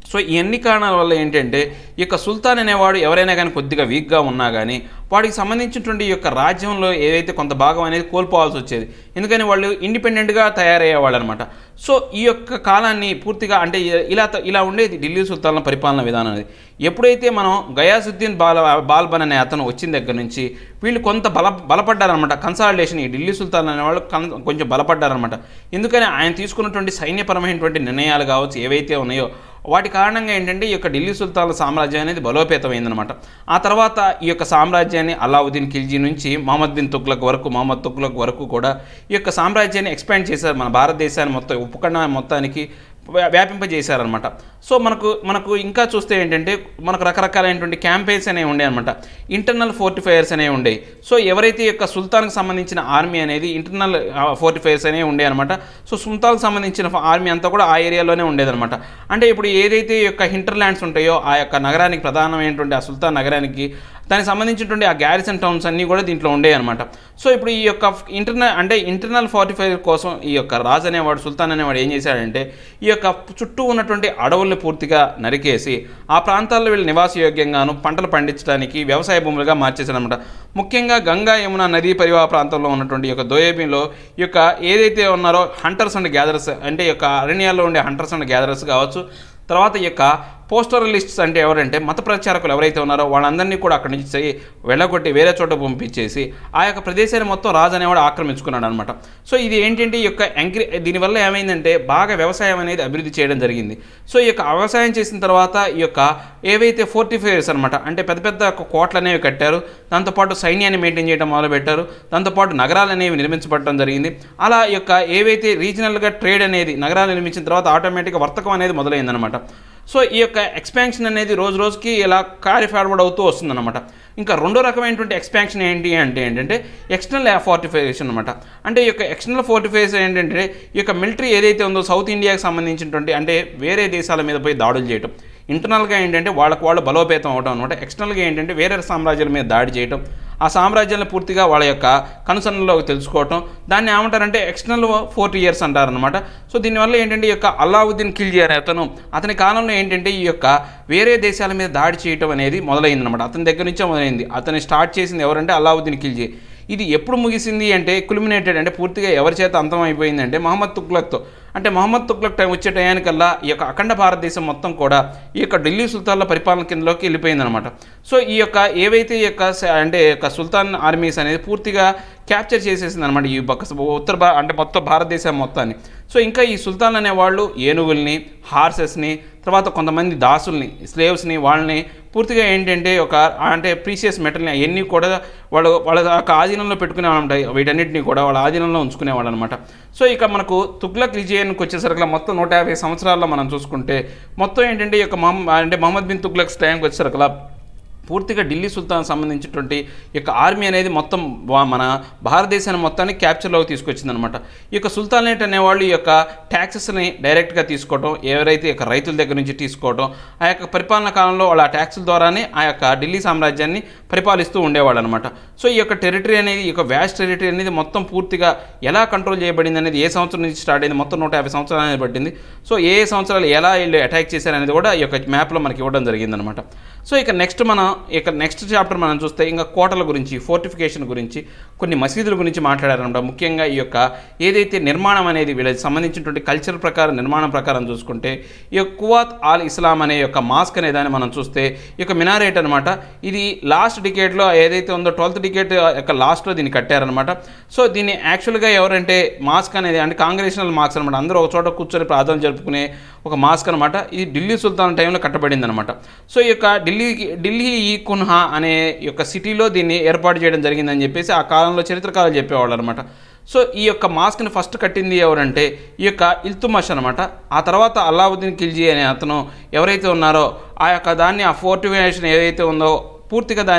సో ఈ అన్ని కారణాల వల్ల ఏంటంటే ఈ యొక్క సుల్తాన్ అనేవాడు ఎవరైనా కానీ కొద్దిగా వీక్గా ఉన్నా కానీ వాడికి సంబంధించినటువంటి ఈ యొక్క రాజ్యంలో ఏదైతే కొంత భాగం అనేది కోల్పోవాల్సి వచ్చేది ఎందుకని వాళ్ళు ఇండిపెండెంట్గా తయారయ్యేవాళ్ళు అనమాట సో ఈ యొక్క కాలాన్ని పూర్తిగా అంటే ఇలా ఇలా ఉండేది ఢిల్లీ సుల్తాన్ల పరిపాలన విధానం అనేది ఎప్పుడైతే మనం గయాసుద్దీన్ బాల్ బాల్బన్ అనే అతను వచ్చిన దగ్గర నుంచి వీళ్ళు కొంత బల బలపడ్డారనమాట కన్సాలిడేషన్ ఈ ఢిల్లీ సుల్తాన్ అనేవాళ్ళు కన్ కొంచెం బలపడ్డారనమాట ఎందుకని ఆయన తీసుకున్నటువంటి సైన్యపరమైనటువంటి నిర్ణయాలు కావచ్చు ఏవైతే ఉన్నాయో వాటి కారణంగా ఏంటంటే ఈ యొక్క ఢిల్లీ సుల్తాన్ల సామ్రాజ్యం అనేది బలోపేతమైందనమాట ఆ తర్వాత ఈ యొక్క సామ్రాజ్యాన్ని అలావుద్దీన్ ఖిల్జీ నుంచి మహమ్మద్ బిన్ తుగ్లక్ వరకు మహమ్మద్ తుగ్లక్ వరకు కూడా ఈ యొక్క సామ్రాజ్యాన్ని ఎక్స్పాండ్ చేశారు మన భారతదేశాన్ని మొత్తం ఉపఖండ మొత్తానికి వ్యా- వ్యాపింపజేశారనమాట సో మనకు మనకు ఇంకా చూస్తే ఏంటంటే మనకు రకరకాలైనటువంటి క్యాంపెయిన్స్ అనేవి ఉండే అనమాట ఇంటర్నల్ ఫోర్టిఫైయర్స్ అనేవి ఉండేవి సో ఎవరైతే ఈ యొక్క సుల్తాన్కి సంబంధించిన ఆర్మీ అనేది ఇంటర్నల్ ఫోర్టిఫైయర్స్ అనేవి ఉండే అనమాట సో సుల్తాన్కి సంబంధించిన ఆర్మీ అంతా కూడా ఆ ఏరియాలోనే ఉండేదన్నమాట అంటే ఇప్పుడు ఏదైతే ఈ యొక్క హింటర్లాండ్స్ ఉంటాయో ఆ యొక్క నగరానికి ప్రధానమైనటువంటి ఆ సుల్తాన్ నగరానికి దానికి సంబంధించినటువంటి ఆ గ్యారిసన్ టౌన్స్ అన్నీ కూడా దీంట్లో ఉండేవి అనమాట సో ఇప్పుడు ఈ యొక్క ఇంటర్నల్ అంటే ఇంటర్నల్ ఫార్టిఫైర్ కోసం ఈ యొక్క రాజు అనేవాడు సుల్తాన్ అనేవాడు ఏం చేశాడంటే ఈ యొక్క చుట్టూ ఉన్నటువంటి అడవుల్ని పూర్తిగా నరికేసి ఆ ప్రాంతాల్లో వీళ్ళు నివాసయోగ్యంగాను పంటలు పండించడానికి వ్యవసాయ భూములుగా మార్చేశారనమాట ముఖ్యంగా గంగా యమున నదీ పరివాహ ప్రాంతంలో ఉన్నటువంటి ఈ యొక్క దోయేబీలో ఈ యొక్క ఏదైతే ఉన్నారో హంటర్స్ అండ్ గ్యాదరర్స్ అంటే ఈ యొక్క అరణ్యాల్లో ఉండే హంటర్స్ అండ్ గ్యాదరర్స్ కావచ్చు తర్వాత ఈ యొక్క పోస్టరలిస్ట్స్ అంటే ఎవరంటే మత ప్రచారకులు ఎవరైతే ఉన్నారో వాళ్ళందరినీ కూడా అక్కడి నుంచి వెళ్ళగొట్టి వేరే చోట పంపించేసి ఆ యొక్క ప్రదేశాన్ని మొత్తం రాజు అనేవాడు ఆక్రమించుకున్నాడు అనమాట సో ఇది ఏంటంటే ఈ యొక్క ఎంక్రీ దీనివల్ల ఏమైందంటే బాగా వ్యవసాయం అనేది అభివృద్ధి చేయడం జరిగింది సో ఈ యొక్క వ్యవసాయం చేసిన తర్వాత ఈ యొక్క ఏవైతే ఫోర్టిఫైర్స్ అనమాట అంటే పెద్ద పెద్ద ఒక కోట్లు అనేవి కట్టారు దాంతోపాటు సైన్యాన్ని మెయింటైన్ చేయడం మొదలుపెట్టారు దాంతోపాటు నగరాలు అనేవి నిర్మించబడటం జరిగింది అలా ఈ యొక్క ఏవైతే రీజనల్గా ట్రేడ్ అనేది నగరాలు నిర్మించిన తర్వాత ఆటోమేటిక్గా వర్తకం అనేది మొదలైందనమాట సో ఈ యొక్క ఎక్స్పాన్షన్ అనేది రోజు రోజుకి ఇలా క్యారీ ఫార్వర్డ్ అవుతూ వస్తుందన్నమాట ఇంకా రెండో రకమైనటువంటి ఎక్స్పాన్షన్ ఏంటి అంటే ఏంటంటే ఎక్స్టర్నల్ ఫోర్టిఫికేషన్ అనమాట అంటే ఈ యొక్క ఎక్స్టర్నల్ ఫోర్టిఫికేషన్ ఏంటంటే ఈ యొక్క మిలిటరీ ఏదైతే ఉందో సౌత్ ఇండియాకి సంబంధించినటువంటి అంటే వేరే దేశాల మీద పోయి దాడులు చేయటం ఇంటర్నల్గా ఏంటంటే వాళ్ళకు వాళ్ళు బలోపేతం అవడం అనమాట ఎక్స్టర్నల్గా ఏంటంటే వేరే సామ్రాజ్యాల మీద దాడి చేయటం ఆ సామ్రాజ్యాలను పూర్తిగా వాళ్ళ యొక్క కనుసన్నలోకి తెలుసుకోవటం దాన్ని ఏమంటారంటే ఎక్స్టర్నల్ ఫోర్టీ ఇయర్స్ అంటారనమాట సో దీనివల్ల ఏంటంటే ఈ యొక్క అల్లావుద్దీన్ ఖిల్జీ అనే అతను అతని కాలంలో ఏంటంటే ఈ యొక్క వేరే దేశాల మీద దాడి చేయటం అనేది మొదలైందనమాట అతని దగ్గర నుంచే మొదలైంది అతని స్టార్ట్ చేసింది ఎవరంటే అల్లావుద్దీన్ ఖిల్జీ ఇది ఎప్పుడు ముగిసింది అంటే కులిమినేటెడ్ అంటే పూర్తిగా ఎవరి చేత అంతం అయిపోయింది అంటే మహమ్మద్ తుగ్లక్తో అంటే మహమ్మద్ తుగ్లక్ టైం వచ్చే టయానికల్లా ఈ యొక్క అఖండ భారతదేశం మొత్తం కూడా ఈ యొక్క ఢిల్లీ సుల్తాన్ల పరిపాలన కిందలోకి వెళ్ళిపోయిందనమాట సో ఈ యొక్క ఏవైతే ఈ యొక్క స- అంటే ఈ యొక్క సుల్తాన్ ఆర్మీస్ అనేది పూర్తిగా క్యాప్చర్ చేసేసింది అనమాట ఈ పక్క ఉత్తర భా అంటే మొత్తం భారతదేశం మొత్తాన్ని సో ఇంకా ఈ సుల్తాన్ అనేవాళ్ళు ఏనుగుల్ని హార్సెస్ని తర్వాత కొంతమంది దాసుల్ని స్లేవ్స్ని వాళ్ళని పూర్తిగా ఏంటంటే ఒక అంటే ప్రీసియస్ మెటల్ని అవన్నీ కూడా వాళ్ళు వాళ్ళ యొక్క ఆధీనంలో పెట్టుకునేవాళ్ళంట వీటన్నిటిని కూడా వాళ్ళ ఆధీనంలో ఉంచుకునేవాళ్ళు అనమాట సో ఇక మనకు తుగ్లక్ విజయానికి వచ్చేసరికి మొత్తం నూట యాభై సంవత్సరాల్లో మనం చూసుకుంటే మొత్తం ఏంటంటే ఈ యొక్క మహమ్ అంటే మహమ్మద్ బిన్ తుగ్లక్స్ టైంకి వచ్చేసరికి పూర్తిగా ఢిల్లీ సుల్తాన్ సంబంధించినటువంటి ఈ యొక్క ఆర్మీ అనేది మొత్తం వా- మన భారతదేశాన్ని మొత్తాన్ని క్యాప్చర్లోకి తీసుకొచ్చిందనమాట ఈ యొక్క సుల్తానేట్ అనేవాళ్ళు ఈ యొక్క ట్యాక్సెస్ని డైరెక్ట్గా తీసుకోవడం ఎవరైతే ఈ యొక్క రైతుల దగ్గర నుంచి తీసుకోవడం ఆ యొక్క పరిపాలన కాలంలో వాళ్ళ ట్యాక్సుల ద్వారానే ఆ యొక్క ఢిల్లీ సామ్రాజ్యాన్ని పరిపాలిస్తూ ఉండేవాళ్ళు అనమాట సో ఈ యొక్క టెరిటరీ అనేది ఈ యొక్క వ్యాస్ట్ టెరిటరీ అనేది మొత్తం పూర్తిగా ఎలా కంట్రోల్ చేయబడింది అనేది ఏ సంవత్సరం నుంచి స్టార్ట్ అయింది మొత్తం నూట యాభై సంవత్సరాలు అనేది పట్టింది సో ఏ ఏ సంవత్సరాలు ఎలా వీళ్ళు అటాక్ చేశారనేది కూడా ఈ యొక్క మ్యాప్లో మనకి ఇవ్వడం జరిగిందనమాట సో ఇక నెక్స్ట్ మనం ఇక నెక్స్ట్ చాప్టర్ మనం చూస్తే ఇంకా కోటల గురించి ఫోర్టిఫికేషన్ గురించి కొన్ని మసీదుల గురించి మాట్లాడారనమాట ముఖ్యంగా ఈ యొక్క ఏదైతే నిర్మాణం అనేది వీళ్ళకి సంబంధించినటువంటి కల్చర్ ప్రకారం నిర్మాణం ప్రకారం చూసుకుంటే ఈ యొక్క కువాత్ ఆల్ ఇస్లాం అనే యొక్క మాస్క్ అనే దాన్ని మనం చూస్తే ఈ యొక్క మినారేట్ అనమాట ఇది లాస్ట్ డికేట్లో ఏదైతే ఉందో ట్వెల్త్ డికేట్ యొక్క లాస్ట్లో దీన్ని కట్టారనమాట సో దీన్ని యాక్చువల్గా ఎవరంటే మాస్క్ అనేది అంటే కాంగ్రెషనల్ మాస్క్ అనమాట అందరూ ఒక చోట కూర్చొని ప్రార్థన జరుపుకునే ఒక మాస్క్ అనమాట ఇది ఢిల్లీ సుల్తాన్ టైంలో కట్టబడింది అనమాట సో ఈ యొక్క ఢిల్లీకి ఢిల్లీ ఈ కున్హా అనే ఈ యొక్క సిటీలో దీన్ని ఏర్పాటు చేయడం జరిగిందని చెప్పేసి ఆ కాలంలో చరిత్రకారులు చెప్పేవాళ్ళు అనమాట సో ఈ యొక్క మాస్క్ని ఫస్ట్ కట్టింది ఎవరంటే ఈ యొక్క ఇల్తుమష్ అనమాట ఆ తర్వాత అల్లావుద్దీన్ ఖిల్జీ అనే అతను ఎవరైతే ఉన్నారో ఆ యొక్క దాన్ని ఆ ఫోర్టిఫికేషన్ ఏదైతే ఉందో పూర్తిగా దాన్ని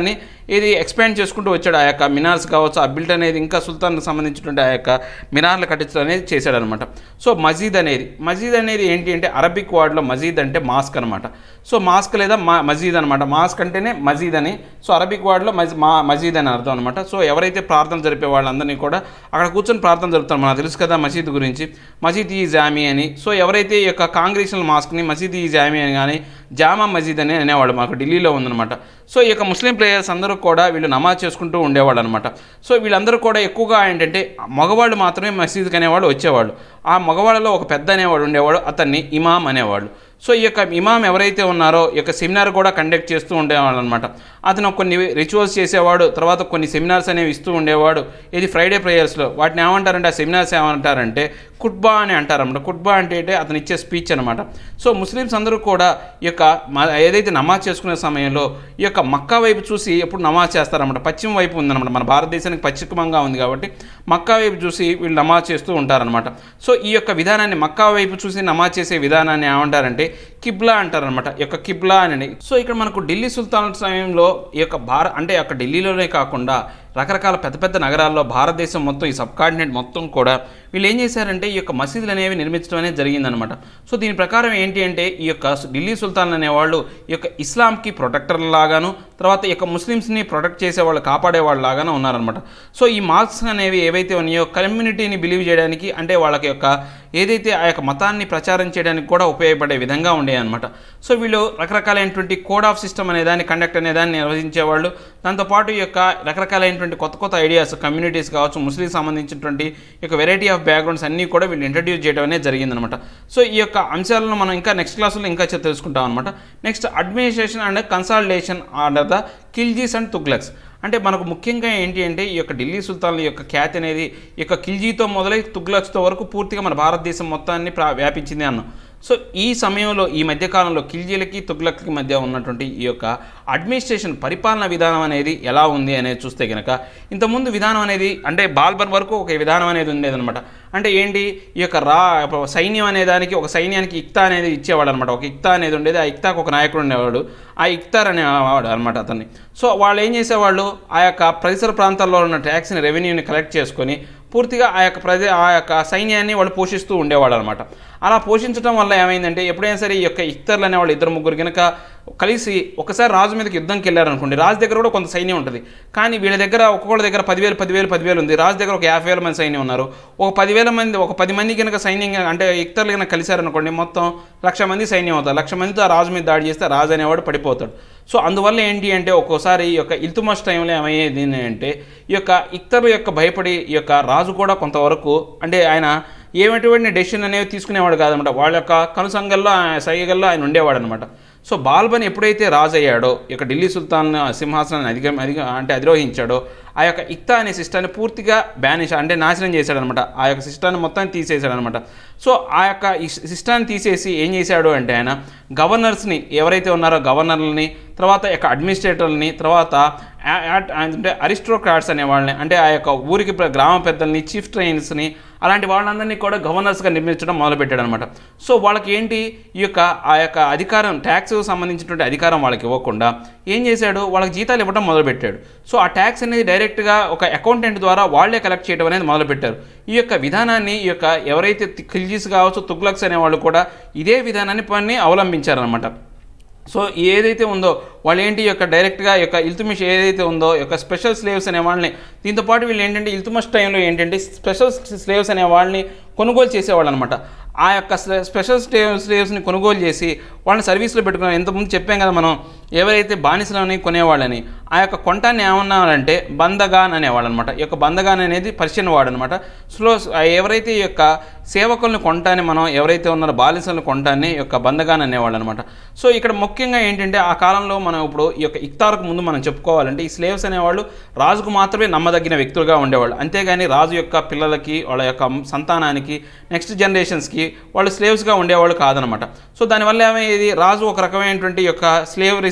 ఇది ఎక్స్పాండ్ చేసుకుంటూ వచ్చాడు ఆ యొక్క మినార్స్ కావచ్చు ఆ బిల్డ్ అనేది ఇంకా సుల్తాన్కి సంబంధించినటువంటి ఆ యొక్క మినార్లు కట్టించడం అనేది చేశాడనమాట సో మజీద్ అనేది మజీద్ అనేది ఏంటి అంటే అరబిక్ వర్డ్లో మజీద్ అంటే మాస్క్ అనమాట సో మాస్క్ లేదా మా మజీద్ అనమాట మాస్క్ అంటేనే మజీద్ అని సో అరబిక్ వర్డ్లో మజ్ మా మజీద్ అని అర్థం అనమాట సో ఎవరైతే ప్రార్థన జరిపే వాళ్ళందరినీ కూడా అక్కడ కూర్చొని ప్రార్థన జరుపుతారు మనకు తెలుసు కదా మసీద్ గురించి మసీద్ ఈ జామీ అని సో ఎవరైతే ఈ యొక్క కాంగ్రెషనల్ మాస్క్ని మసీద్ ఈ జామీ అని కానీ జామా మసీద్ అని అనేవాళ్ళు మాకు ఢిల్లీలో ఉందన్నమాట సో ఈ యొక్క ముస్లిం ప్లేయర్స్ అందరూ కూడా వీళ్ళు నమాజ్ చేసుకుంటూ ఉండేవాళ్ళు అనమాట సో వీళ్ళందరూ కూడా ఎక్కువగా ఏంటంటే మగవాళ్ళు మాత్రమే మసీద్కి అనేవాళ్ళు వచ్చేవాళ్ళు ఆ మగవాళ్ళలో ఒక పెద్ద అనేవాడు ఉండేవాడు అతన్ని ఇమాం అనేవాళ్ళు సో ఈ యొక్క ఇమాం ఎవరైతే ఉన్నారో ఈ యొక్క సెమినార్ కూడా కండక్ట్ చేస్తూ ఉండేవాళ్ళు అనమాట అతను కొన్ని రిచువల్స్ చేసేవాడు తర్వాత కొన్ని సెమినార్స్ అనేవి ఇస్తూ ఉండేవాడు ఇది ఫ్రైడే ప్రేయర్స్లో వాటిని ఏమంటారంటే ఆ సెమినార్స్ ఏమంటారంటే కుట్బా అని అంటారన్నమాట కుట్బా అంటే ఏంటి అతను ఇచ్చే స్పీచ్ అనమాట సో ముస్లిమ్స్ అందరూ కూడా ఈ యొక్క మ- ఏదైతే నమాజ్ చేసుకునే సమయంలో ఈ యొక్క మక్కా వైపు చూసి ఎప్పుడు నమాజ్ చేస్తారన్నమాట పశ్చిమ వైపు ఉందన్నమాట మన భారతదేశానికి పశ్చిమంగా ఉంది కాబట్టి మక్కా వైపు చూసి వీళ్ళు నమాజ్ చేస్తూ ఉంటారనమాట సో ఈ యొక్క విధానాన్ని మక్కా వైపు చూసి నమాజ్ చేసే విధానాన్ని ఏమంటారంటే కిబ్లా అంటారనమాట ఈ యొక్క కిబ్లా అని సో ఇక్కడ మనకు ఢిల్లీ సుల్తాన్ సమయంలో ఈ యొక్క భార అంటే అక్కడ ఢిల్లీలోనే కాకుండా రకరకాల పెద్ద పెద్ద నగరాల్లో భారతదేశం మొత్తం ఈ సబ్ కాంటినెంట్ మొత్తం కూడా వీళ్ళు ఏం చేశారంటే ఈ యొక్క మసీదులు అనేవి నిర్మించడం అనేది జరిగిందనమాట సో దీని ప్రకారం ఏంటి అంటే ఈ యొక్క ఢిల్లీ సుల్తాన్ అనేవాళ్ళు ఈ యొక్క ఇస్లాంకి ప్రొటెక్టర్ లాగాను తర్వాత ఈ యొక్క ముస్లిమ్స్ని ప్రొటెక్ట్ చేసేవాళ్ళు కాపాడేవాళ్ళు లాగాను ఉన్నారనమాట సో ఈ మార్క్స్ అనేవి ఏవైతే ఉన్నాయో కమ్యూనిటీని బిలీవ్ చేయడానికి అంటే వాళ్ళకి యొక్క ఏదైతే ఆ యొక్క మతాన్ని ప్రచారం చేయడానికి కూడా ఉపయోగపడే విధంగా ఉండేవి అనమాట సో వీళ్ళు రకరకాలైనటువంటి కోడ్ ఆఫ్ సిస్టమ్ అనే దాన్ని కండక్ట్ అనే దాన్ని నిర్వహించేవాళ్ళు దాంతోపాటు ఈ యొక్క రకరకాలైనటువంటి కొత్త కొత్త ఐడియాస్ కమ్యూనిటీస్ కావచ్చు ముస్లిం సంబంధించినటువంటి ఈ యొక్క వెరైటీ ఆఫ్ బ్యాక్గ్రౌండ్స్ అన్నీ కూడా వీళ్ళు ఇంట్రడ్యూస్ చేయడం అనేది జరిగిందనమాట సో ఈ యొక్క అంశాలను మనం ఇంకా నెక్స్ట్ క్లాసులో ఇంకా చె- తెలుసుకుంటాం అనమాట next administration and consolidation under the Khiljis and Tughlaqs అంటే మనకు ముఖ్యంగా ఏంటి అంటే ఈ యొక్క ఢిల్లీ సుల్తాన్ల యొక్క ఖ్యాతి అనేది ఈ యొక్క ఖిల్జీతో మొదలై తుగ్లక్స్తో వరకు పూర్తిగా మన భారతదేశం మొత్తాన్ని ప్రా వ్యాపించింది అన్నాం సో ఈ సమయంలో ఈ మధ్యకాలంలో ఖిల్జీలకి తుగ్లక్కి మధ్య ఉన్నటువంటి ఈ యొక్క అడ్మినిస్ట్రేషన్ పరిపాలన విధానం అనేది ఎలా ఉంది అనేది చూస్తే కనుక ఇంతకుముందు విధానం అనేది అంటే బాల్బర్ వరకు ఒక విధానం అనేది ఉండేదన్నమాట అంటే ఏంటి ఈ యొక్క రా సైన్యం అనే దానికి ఒక సైన్యానికి ఇక్తా అనేది ఇచ్చేవాడు అనమాట ఒక ఇక్తా అనేది ఉండేది ఆ ఇక్తాకు ఒక నాయకుడు ఉండేవాడు ఆ ఇక్తార్ అనేవాడు అనమాట అతన్ని సో వాళ్ళు ఏం చేసేవాళ్ళు ఆ యొక్క పరిసర ప్రాంతాల్లో ఉన్న ట్యాక్స్ని రెవెన్యూని కలెక్ట్ చేసుకొని పూర్తిగా ఆ యొక్క ప్రజ ఆ యొక్క సైన్యాన్ని వాళ్ళు పోషిస్తూ ఉండేవాడు అనమాట అలా పోషించడం వల్ల ఏమైందంటే ఎప్పుడైనా సరే ఈ యొక్క ఇక్తర్లు అనేవాళ్ళు ఇద్దరు ముగ్గురు కనుక కలిసి ఒకసారి రాజు మీదకి యుద్ధంకి వెళ్ళారనుకోండి రాజు దగ్గర కూడా కొంత సైన్యం ఉంటుంది కానీ వీళ్ళ దగ్గర ఒక్కొక్కళ్ళ దగ్గర పదివేలు పదివేలు పదివేలు ఉంది రాజు దగ్గర ఒక యాభై వేల మంది సైన్యం ఉన్నారు ఒక పదివేల మంది ఒక పది మంది కనుక సైన్యం అంటే ఇక్తర్లు కనుక కలిశారనుకోండి మొత్తం లక్ష మంది సైన్యం అవుతారు లక్ష మందితో ఆ రాజు మీద దాడి చేస్తే ఆ రాజు అనేవాడు పడిపోతాడు సో అందువల్ల ఏంటి అంటే ఒక్కోసారి ఈ యొక్క ఇల్తుమస్ టైంలో ఏమయ్యేది అంటే ఈ యొక్క ఇక్తర్ల యొక్క భయపడి ఈ యొక్క రాజు కూడా కొంతవరకు అంటే ఆయన ఏమటువంటి డెసిషన్ అనేవి తీసుకునేవాడు కాదనమాట వాళ్ళ యొక్క కనుసంగల్లో ఆయన సైగల్లో ఆయన ఉండేవాడు అనమాట సో బాల్బన్ ఎప్పుడైతే రాజు అయ్యాడో ఈ యొక్క ఢిల్లీ సుల్తాన్ సింహాసనాన్ని అధిగ అధిగ అంటే అధిరోహించాడో ఆ యొక్క ఇక్తా అనే సిస్టాన్ని పూర్తిగా బ్యానిష్ అంటే నాశనం చేశాడనమాట ఆ యొక్క సిస్టాన్ని మొత్తం తీసేశాడనమాట సో ఆ యొక్క ఈ సిస్టాన్ని తీసేసి ఏం చేశాడు అంటే ఆయన గవర్నర్స్ని ఎవరైతే ఉన్నారో గవర్నర్లని తర్వాత యొక్క అడ్మినిస్ట్రేటర్లని తర్వాత ఆ- ఆ- అంటే అరిస్టోక్రాట్స్ అనే వాళ్ళని అంటే ఆ యొక్క ఊరికి ప్ర- గ్రామ పెద్దల్ని చీఫ్ ట్రైన్స్ని అలాంటి వాళ్ళందరినీ కూడా గవర్నర్స్గా నిర్మించడం మొదలుపెట్టాడు అనమాట సో వాళ్ళకి ఏంటి ఈ యొక్క ఆ యొక్క అధికారం ట్యాక్స్ సంబంధించినటువంటి అధికారం వాళ్ళకి ఇవ్వకుండా ఏం చేశాడు వాళ్ళకి జీతాలు ఇవ్వడం మొదలుపెట్టాడు సో ఆ ట్యాక్స్ అనేది డైరెక్ట్గా ఒక అకౌంటెంట్ ద్వారా వాళ్ళే కలెక్ట్ చేయడం అనేది మొదలుపెట్టారు ఈ యొక్క విధానాన్ని ఈ యొక్క ఎవరైతే ఖిల్జీస్ కావచ్చు తుగ్లక్స్ అనే వాళ్ళు కూడా ఇదే విధానాన్ని పని అవలంబించారనమాట సో ఏదైతే ఉందో వాళ్ళు ఏంటి ఈ యొక్క డైరెక్ట్గా ఈ యొక్క ఇల్తుమిష్ ఏదైతే ఉందో ఈ యొక్క స్పెషల్ స్లేవ్స్ అనే వాళ్ళని దీంతో పాటు వీళ్ళు ఏంటంటే ఇల్తుమష్ టైంలో ఏంటంటే స్పెషల్ స్లేవ్స్ అనే వాళ్ళని కొనుగోలు చేసేవాళ్ళు అనమాట ఆ యొక్క స్లే- స్పెషల్ స్లేవ్ స్లేవ్స్ని కొనుగోలు చేసి వాళ్ళని సర్వీస్లో పెట్టుకున్నారు ఇంతకుముందు చెప్పాం కదా మనం ఎవరైతే బానిసలని కొనేవాళ్ళని ఆ యొక్క కొంటాన్ని ఏమన్నారంటే బందగాన్ అనేవాళ్ళు అనమాట ఈ యొక్క బందగాన్ అనేది పర్షియన్ వాడు అనమాట స్లో ఎవరైతే ఈ యొక్క సేవకుల్ని కొంటాన్ని మనం ఎవరైతే ఉన్నారో బాలిసలను కొంటాన్ని ఈ యొక్క బందగాన్ అనేవాళ్ళు అనమాట సో ఇక్కడ ముఖ్యంగా ఏంటంటే ఆ కాలంలో మనం ఇప్పుడు ఈ యొక్క ఇక్తార్కు ముందు మనం చెప్పుకోవాలంటే ఈ స్లేవ్స్ అనేవాళ్ళు రాజుకు మాత్రమే నమ్మదగిన వ్యక్తులుగా ఉండేవాళ్ళు అంతేగాని రాజు యొక్క పిల్లలకి వాళ్ళ యొక్క సంతానానికి నెక్స్ట్ జనరేషన్స్కి వాళ్ళు స్లేవ్స్గా ఉండేవాళ్ళు కాదనమాట సో దానివల్ల ఏమయ్యేది రాజు ఒక రకమైనటువంటి యొక్క స్లేవరీ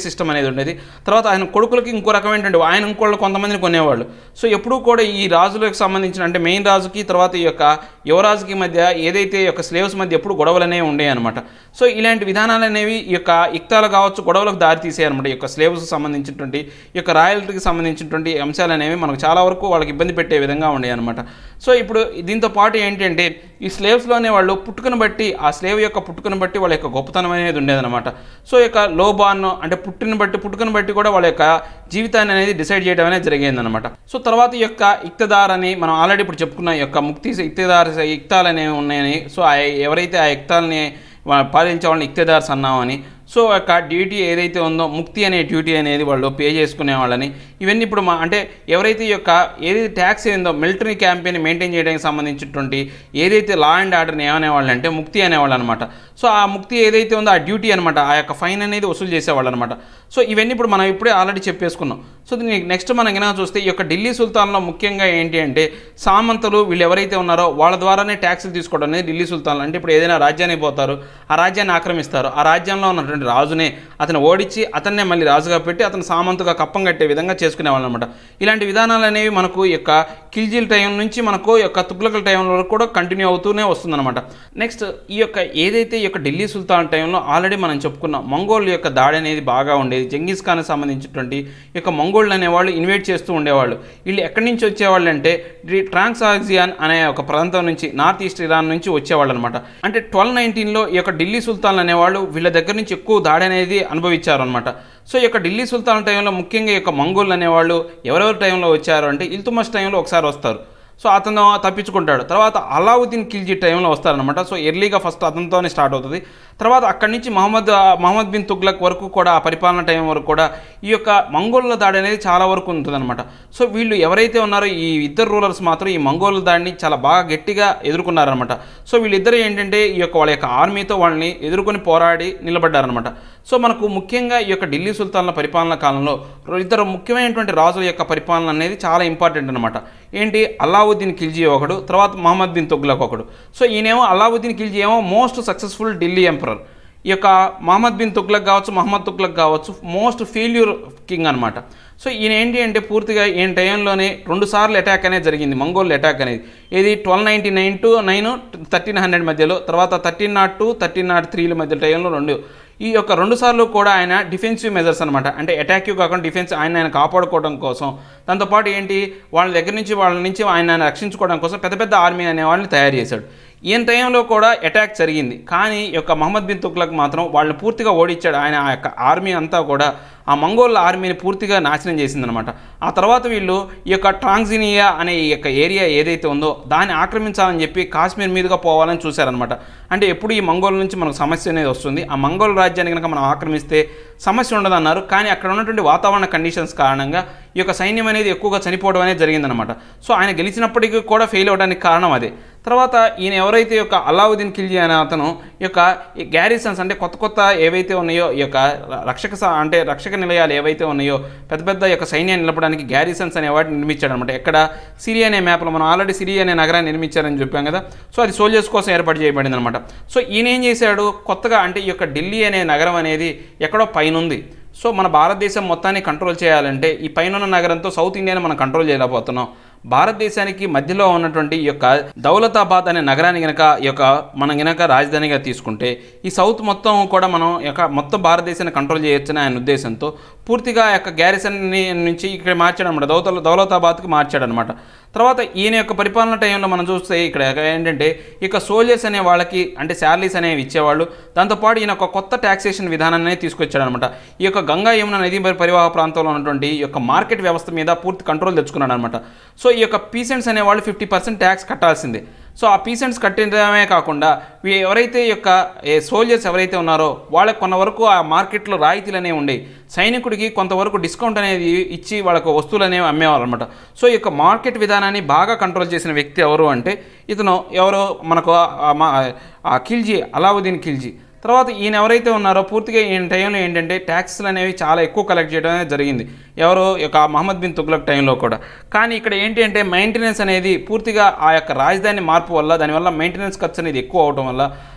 సిస్టమ్ అనేది ఉండేది తర్వాత ఆయన కొడుకులకి ఇంకో రకమైనటువంటి ఆయన ఇంకోళ్ళు కొంతమందిని కొనేవాళ్ళు సో ఎప్పుడూ కూడా ఈ రాజులకు సంబంధించిన అంటే మెయిన్ రాజుకి తర్వాత ఈ యొక్క యువరాజుకి మధ్య ఏదైతే ఈ యొక్క స్లేవ్స్ మధ్య ఎప్పుడు గొడవలు అనేవి ఉండేవి అనమాట సో ఇలాంటి విధానాలు అనేవి ఈ యొక్క ఇక్తాలు కావచ్చు గొడవలకు దారి తీసాయి అనమాట ఈ యొక్క స్లేవ్స్ సంబంధించినటువంటి ఈ యొక్క రాయల్టీకి సంబంధించినటువంటి అంశాలు అనేవి మనకు చాలా వరకు వాళ్ళకి ఇబ్బంది పెట్టే విధంగా ఉండేవి అనమాట సో ఇప్పుడు దీంతో పాటు ఏంటంటే ఈ స్లేవ్స్లోనే వాళ్ళు పుట్టుకను బట్టి ఆ స్లేవ్ యొక్క పుట్టుకను బట్టి వాళ్ళ యొక్క గొప్పతనం అనేది ఉండేదన్నమాట సో ఈ యొక్క లోబాన్ అంటే పుట్టిన బట్టి పుట్టుకను బట్టి కూడా వాళ్ళ యొక్క జీవితాన్ని అనేది డిసైడ్ చేయడం అనేది జరిగిందనమాట సో తర్వాత ఈ యొక్క ఇక్తదార్ అని మనం ఆల్రెడీ ఇప్పుడు చెప్పుకున్న ఈ యొక్క ముక్తి ఇక్తదార్ ఇక్తాలు అనేవి ఉన్నాయని సో ఆ ఎవరైతే ఆ ఇక్తాలని వా- పాలించే వాళ్ళని ఇక్తదార్స్ అన్నామని సో యొక్క డ్యూటీ ఏదైతే ఉందో ముక్తి అనే డ్యూటీ అనేది వాళ్ళు పే చేసుకునే వాళ్ళని ఇవన్నీ ఇప్పుడు మా అంటే ఎవరైతే ఈ యొక్క ఏదైతే ట్యాక్స్ ఏందో మిలిటరీ క్యాంపెయిన్ మెయింటైన్ చేయడానికి సంబంధించినటువంటి ఏదైతే లా అండ్ ఆర్డర్ని ఏమనేవాళ్ళు అంటే ముక్తి అనేవాళ్ళు అనమాట సో ఆ ముక్తి ఏదైతే ఉందో ఆ డ్యూటీ అనమాట ఆ యొక్క ఫైన్ అనేది వసూలు చేసేవాళ్ళు అనమాట సో ఇవన్నీ ఇప్పుడు మనం ఇప్పుడే ఆల్రెడీ చెప్పేసుకున్నాం సో దీనికి నెక్స్ట్ మనం కనుక చూస్తే ఈ యొక్క ఢిల్లీ సుల్తాన్లో ముఖ్యంగా ఏంటి అంటే సామంతులు వీళ్ళు ఎవరైతే ఉన్నారో వాళ్ళ ద్వారానే ట్యాక్సులు తీసుకోవడం అనేది ఢిల్లీ సుల్తాన్లు అంటే ఇప్పుడు ఏదైనా రాజ్యానికి పోతారు ఆ రాజ్యాన్ని ఆక్రమిస్తారు ఆ రాజ్యంలో ఉన్నటువంటి రాజునే అతను ఓడించి అతన్నే మళ్ళీ రాజుగా పెట్టి అతను సామంతుగా కప్పం కట్టే విధంగా చేసుకునేవాళ్ళు అనమాట ఇలాంటి విధానాలు అనేవి మనకు ఈ యొక్క కిల్జీల టైం నుంచి మనకు ఈ యొక్క తుగ్లకల టైం వరకు కూడా కంటిన్యూ అవుతూనే వస్తుందన్నమాట నెక్స్ట్ ఈ యొక్క ఏదైతే ఈ యొక్క ఢిల్లీ సుల్తాన్ టైంలో ఆల్రెడీ మనం చెప్పుకున్నాం మంగోల్ యొక్క దాడి అనేది బాగా ఉండేది జంగీస్ ఖాన్ సంబంధించినటువంటి ఈ యొక్క మంగోళ్ళు అనేవాళ్ళు ఇన్వైట్ చేస్తూ ఉండేవాళ్ళు వీళ్ళు ఎక్కడి నుంచి వచ్చేవాళ్ళు అంటే ట్రాన్సాక్సియాన్ అనే ఒక ప్రాంతం నుంచి నార్త్ ఈస్ట్ ఇరాన్ నుంచి వచ్చేవాళ్ళు అనమాట అంటే ట్వెల్వ్ నైన్టీన్లో ఈ యొక్క ఢిల్లీ సుల్తాన్ అనేవాళ్ళు వీళ్ళ దగ్గర నుంచి ఎక్కువ దాడి అనేది అనుభవించారు అనమాట సో ఈ యొక్క ఢిల్లీ సుల్తాన్ టైంలో ముఖ్యంగా ఈ యొక్క మంగోళ్ళు అనేవాళ్ళు ఎవరెవరి టైంలో వచ్చారు అంటే ఇల్తుమస్ టైంలో ఒకసారి వస్తారు సో అతను తప్పించుకుంటాడు తర్వాత అలావుద్దీన్ ఖిల్జీ టైంలో వస్తారనమాట సో ఎర్లీగా ఫస్ట్ అతనితోనే స్టార్ట్ అవుతుంది తర్వాత అక్కడి నుంచి మహమ్మద్ మహమ్మద్ బిన్ తుగ్లక్ వరకు కూడా ఆ పరిపాలన టైం వరకు కూడా ఈ యొక్క మంగోళ్ళ దాడి అనేది చాలా వరకు ఉంటుందన్నమాట సో వీళ్ళు ఎవరైతే ఉన్నారో ఈ ఇద్దరు రూలర్స్ మాత్రం ఈ మంగోళ్ళ దాడిని చాలా బాగా గట్టిగా ఎదుర్కొన్నారనమాట సో వీళ్ళిద్దరు ఏంటంటే ఈ యొక్క వాళ్ళ యొక్క ఆర్మీతో వాళ్ళని ఎదుర్కొని పోరాడి నిలబడ్డారనమాట సో మనకు ముఖ్యంగా ఈ యొక్క ఢిల్లీ సుల్తాన్ల పరిపాలన కాలంలో ఇద్దరు ముఖ్యమైనటువంటి రాజుల యొక్క పరిపాలన అనేది చాలా ఇంపార్టెంట్ అనమాట ఏంటి అలావుద్దీన్ ఖిల్జీ ఒకడు తర్వాత మహమ్మద్ బిన్ తుగ్లక్ ఒకడు సో ఈయనేమో అలావుద్దీన్ ఖిల్జీ ఏమో మోస్ట్ సక్సెస్ఫుల్ ఢిల్లీ ఎంపరర్ ఈ యొక్క మహమ్మద్ బిన్ తుగ్లక్ కావచ్చు మహమ్మద్ తుగ్లక్ కావచ్చు మోస్ట్ ఫెయిల్యూర్ కింగ్ అనమాట సో ఈయన ఏంటి అంటే పూర్తిగా ఈయన టైంలోనే రెండు సార్లు అటాక్ అనేది జరిగింది మంగోల్ అటాక్ అనేది ఇది twelve ninety nine to nine thirteen hundred మధ్యలో తర్వాత thirteen nought two thirteen nought త్రీల మధ్య టైంలో రెండు ఈ యొక్క రెండు సార్లు కూడా ఆయన డిఫెన్సివ్ మెజర్స్ అనమాట అంటే అటాక్యూ కాకుండా డిఫెన్స్ ఆయన ఆయన కాపాడుకోవడం కోసం దాంతోపాటు ఏంటి వాళ్ళ దగ్గర నుంచి వాళ్ళ నుంచి ఆయన రక్షించుకోవడం కోసం పెద్ద పెద్ద ఆర్మీ అనే వాళ్ళని తయారు చేశాడు ఈయన టైంలో కూడా అటాక్ జరిగింది కానీ ఈ యొక్క మహమ్మద్ బిన్ తుగ్లక్ మాత్రం వాళ్ళని పూర్తిగా ఓడించాడు ఆయన ఆ యొక్క ఆర్మీ అంతా కూడా ఆ మంగోళ్ళ ఆర్మీని పూర్తిగా నాశనం చేసిందనమాట ఆ తర్వాత వీళ్ళు ఈ యొక్క ట్రాంగ్జినియా అనే ఈ యొక్క ఏరియా ఏదైతే ఉందో దాన్ని ఆక్రమించాలని చెప్పి కాశ్మీర్ మీదుగా పోవాలని చూశారనమాట అంటే ఎప్పుడు ఈ మంగోల్ నుంచి మనకు సమస్య అనేది వస్తుంది ఆ మంగోల్ రాజ్యాన్ని కనుక మనం ఆక్రమిస్తే సమస్య ఉండదన్నారు కానీ అక్కడ ఉన్నటువంటి వాతావరణ కండిషన్స్ కారణంగా ఈ యొక్క సైన్యం అనేది ఎక్కువగా చనిపోవడం అనేది జరిగిందనమాట సో ఆయన గెలిచినప్పటికీ కూడా ఫెయిల్ అవ్వడానికి కారణం అదే తర్వాత ఈయన ఎవరైతే ఈ యొక్క అలావుద్దీన్ ఖిల్జీ అనే అతను ఈ యొక్క ఈ గ్యారిసన్స్ అంటే కొత్త కొత్త ఏవైతే ఉన్నాయో ఈ యొక్క రక్షక స- అంటే రక్షక నిలయాలు ఏవైతే ఉన్నాయో పెద్ద పెద్ద ఈ యొక్క సైన్యాన్ని నిలపడానికి గ్యారిసన్స్ అనే వాటిని నిర్మించాడు అనమాట ఎక్కడ సిరియా అనే మ్యాప్లో మనం ఆల్రెడీ సిరియా అనే నగరాన్ని నిర్మించారని చెప్పాం కదా సో అది సోల్జర్స్ కోసం ఏర్పాటు చేయబడింది అనమాట సో ఈయన ఏం చేశాడు కొత్తగా అంటే ఈ యొక్క ఢిల్లీ అనే నగరం అనేది ఎక్కడో పైన ఉంది సో మన భారతదేశం మొత్తాన్ని కంట్రోల్ చేయాలంటే ఈ పైన ఉన్న నగరంతో సౌత్ ఇండియాని మనం కంట్రోల్ చేయలేకపోతున్నాం భారతదేశానికి మధ్యలో ఉన్నటువంటి ఈ యొక్క దౌలతాబాద్ అనే నగరాన్ని గనక ఈ యొక్క మనం గనక రాజధానిగా తీసుకుంటే ఈ సౌత్ మొత్తం కూడా మనం ఈ యొక్క మొత్తం భారతదేశాన్ని కంట్రోల్ చేయొచ్చని ఆయన ఉద్దేశంతో పూర్తిగా ఆ యొక్క గ్యారిసన్ని నుంచి ఇక్కడ మార్చాడు అనమాట దౌత దౌలతాబాద్కి మార్చాడు అనమాట తర్వాత ఈయన యొక్క పరిపాలన టైంలో మనం చూస్తే ఇక్కడ ఏంటంటే ఇక సోల్జర్స్ అనే వాళ్ళకి అంటే శాలరీస్ అనేవి ఇచ్చేవాళ్ళు దాంతోపాటు ఈయన ఒక కొత్త ట్యాక్సేషన్ విధానాన్ని తీసుకొచ్చాడు అనమాట ఈ యొక్క గంగా యమున నదీ పరి- పరివాహ ప్రాంతంలో ఉన్నటువంటి ఈ యొక్క మార్కెట్ వ్యవస్థ మీద పూర్తి కంట్రోల్ తెచ్చుకున్నాడు అనమాట సో ఈ యొక్క పీసెంట్స్ అనేవాళ్ళు ఫిఫ్టీ పర్సెంట్ ట్యాక్స్ కట్టాల్సిందే సో ఆ పీసెంట్స్ కట్టడమే కాకుండా వీ- ఎవరైతే ఈ యొక్క సోల్జర్స్ ఎవరైతే ఉన్నారో వాళ్ళకి కొంత వరకు ఆ మార్కెట్లో రాయితీలు అనేవి ఉండేవి సైనికుడికి కొంతవరకు డిస్కౌంట్ అనేది ఇచ్చి వాళ్ళకు వస్తువులు అనేవి అమ్మేవాళ్ళు అనమాట సో ఈ యొక్క మార్కెట్ విధానాన్ని బాగా కంట్రోల్ చేసిన వ్యక్తి ఎవరు అంటే ఇతను ఎవరో మనకు ఆ మా- ఆ ఖిల్జీ అలావుద్దీన్ ఖిల్జీ తర్వాత ఈయన ఎవరైతే ఉన్నారో పూర్తిగా ఈయన టైంలో ఏంటంటే ట్యాక్స్లు అనేవి చాలా ఎక్కువ కలెక్ట్ చేయడం అనేది జరిగింది ఎవరు ఈ యొక్క మహమ్మద్ బిన్ తుగ్లక్ టైంలో కూడా కానీ ఇక్కడ ఏంటి అంటే మెయింటెనెన్స్ అనేది పూర్తిగా ఆ యొక్క రాజధాని మార్పు వల్ల దానివల్ల మెయింటెనెన్స్ ఖర్చు అనేది ఎక్కువ అవడం వల్ల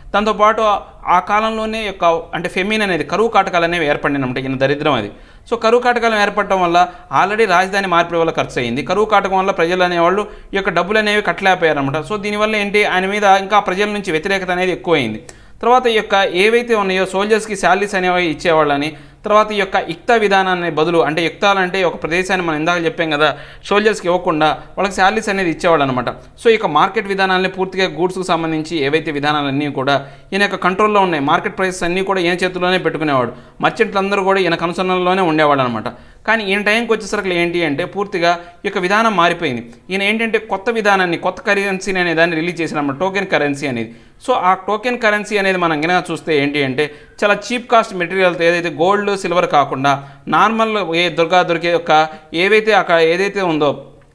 దాంతోపాటు ఆ కాలంలోనే యొక్క అంటే ఫెమిన్ అనేది కరువు కాటకాలు అనేవి ఏర్పడినమాట ఈయన దరిద్రం అది సో కరువు కాటకాలు ఏర్పడటం వల్ల ఆల్రెడీ రాజధాని మార్పిడి వల్ల ఖర్చు అయింది కరువు కాటకం వల్ల ప్రజలు అనేవాళ్ళు ఈ యొక్క డబ్బులు అనేవి కట్టలేకపోయారనమాట సో దీనివల్ల ఏంటి ఆయన మీద ఇంకా ప్రజల నుంచి వ్యతిరేకత అనేది ఎక్కువైంది తర్వాత ఈ యొక్క ఏవైతే ఉన్నాయో సోల్జర్స్కి శాలరీస్ అనేవి ఇచ్చేవాళ్ళని తర్వాత ఈ యొక్క యుక్త విధానాన్ని బదులు అంటే యుక్తాలు అంటే ఒక ప్రదేశాన్ని మనం ఇందాక చెప్పాం కదా సోల్జర్స్కి ఇవ్వకుండా వాళ్ళకి శాలరీస్ అనేది ఇచ్చేవాళ్ళు అనమాట సో ఈ యొక్క మార్కెట్ విధానాన్ని పూర్తిగా గూడ్స్కి సంబంధించి ఏవైతే విధానాలన్నీ కూడా ఈయన యొక్క కంట్రోల్లో ఉన్నాయి మార్కెట్ ప్రైసెస్ అన్నీ కూడా ఈయన చేతుల్లోనే పెట్టుకునేవాడు మర్చెంట్లు అందరూ కూడా ఈయన కనుసన్నల్లోనే ఉండేవాడు అనమాట కానీ ఈయన టైంకి వచ్చేసరికి ఏంటి అంటే పూర్తిగా ఈ యొక్క విధానం మారిపోయింది ఈయన ఏంటంటే కొత్త విధానాన్ని కొత్త కరెన్సీని అనే దాన్ని రిలీజ్ చేసినమాట టోకెన్ కరెన్సీ అనేది సో ఆ టోకెన్ కరెన్సీ అనేది మనం కనుక చూస్తే ఏంటి అంటే చాలా చీప్ కాస్ట్ మెటీరియల్తో ఏదైతే గోల్డ్ సిల్వర్ కాకుండా నార్మల్ ఏ దొరక దొరికే యొక్క ఏవైతే అక్కడ ఏదైతే ఉందో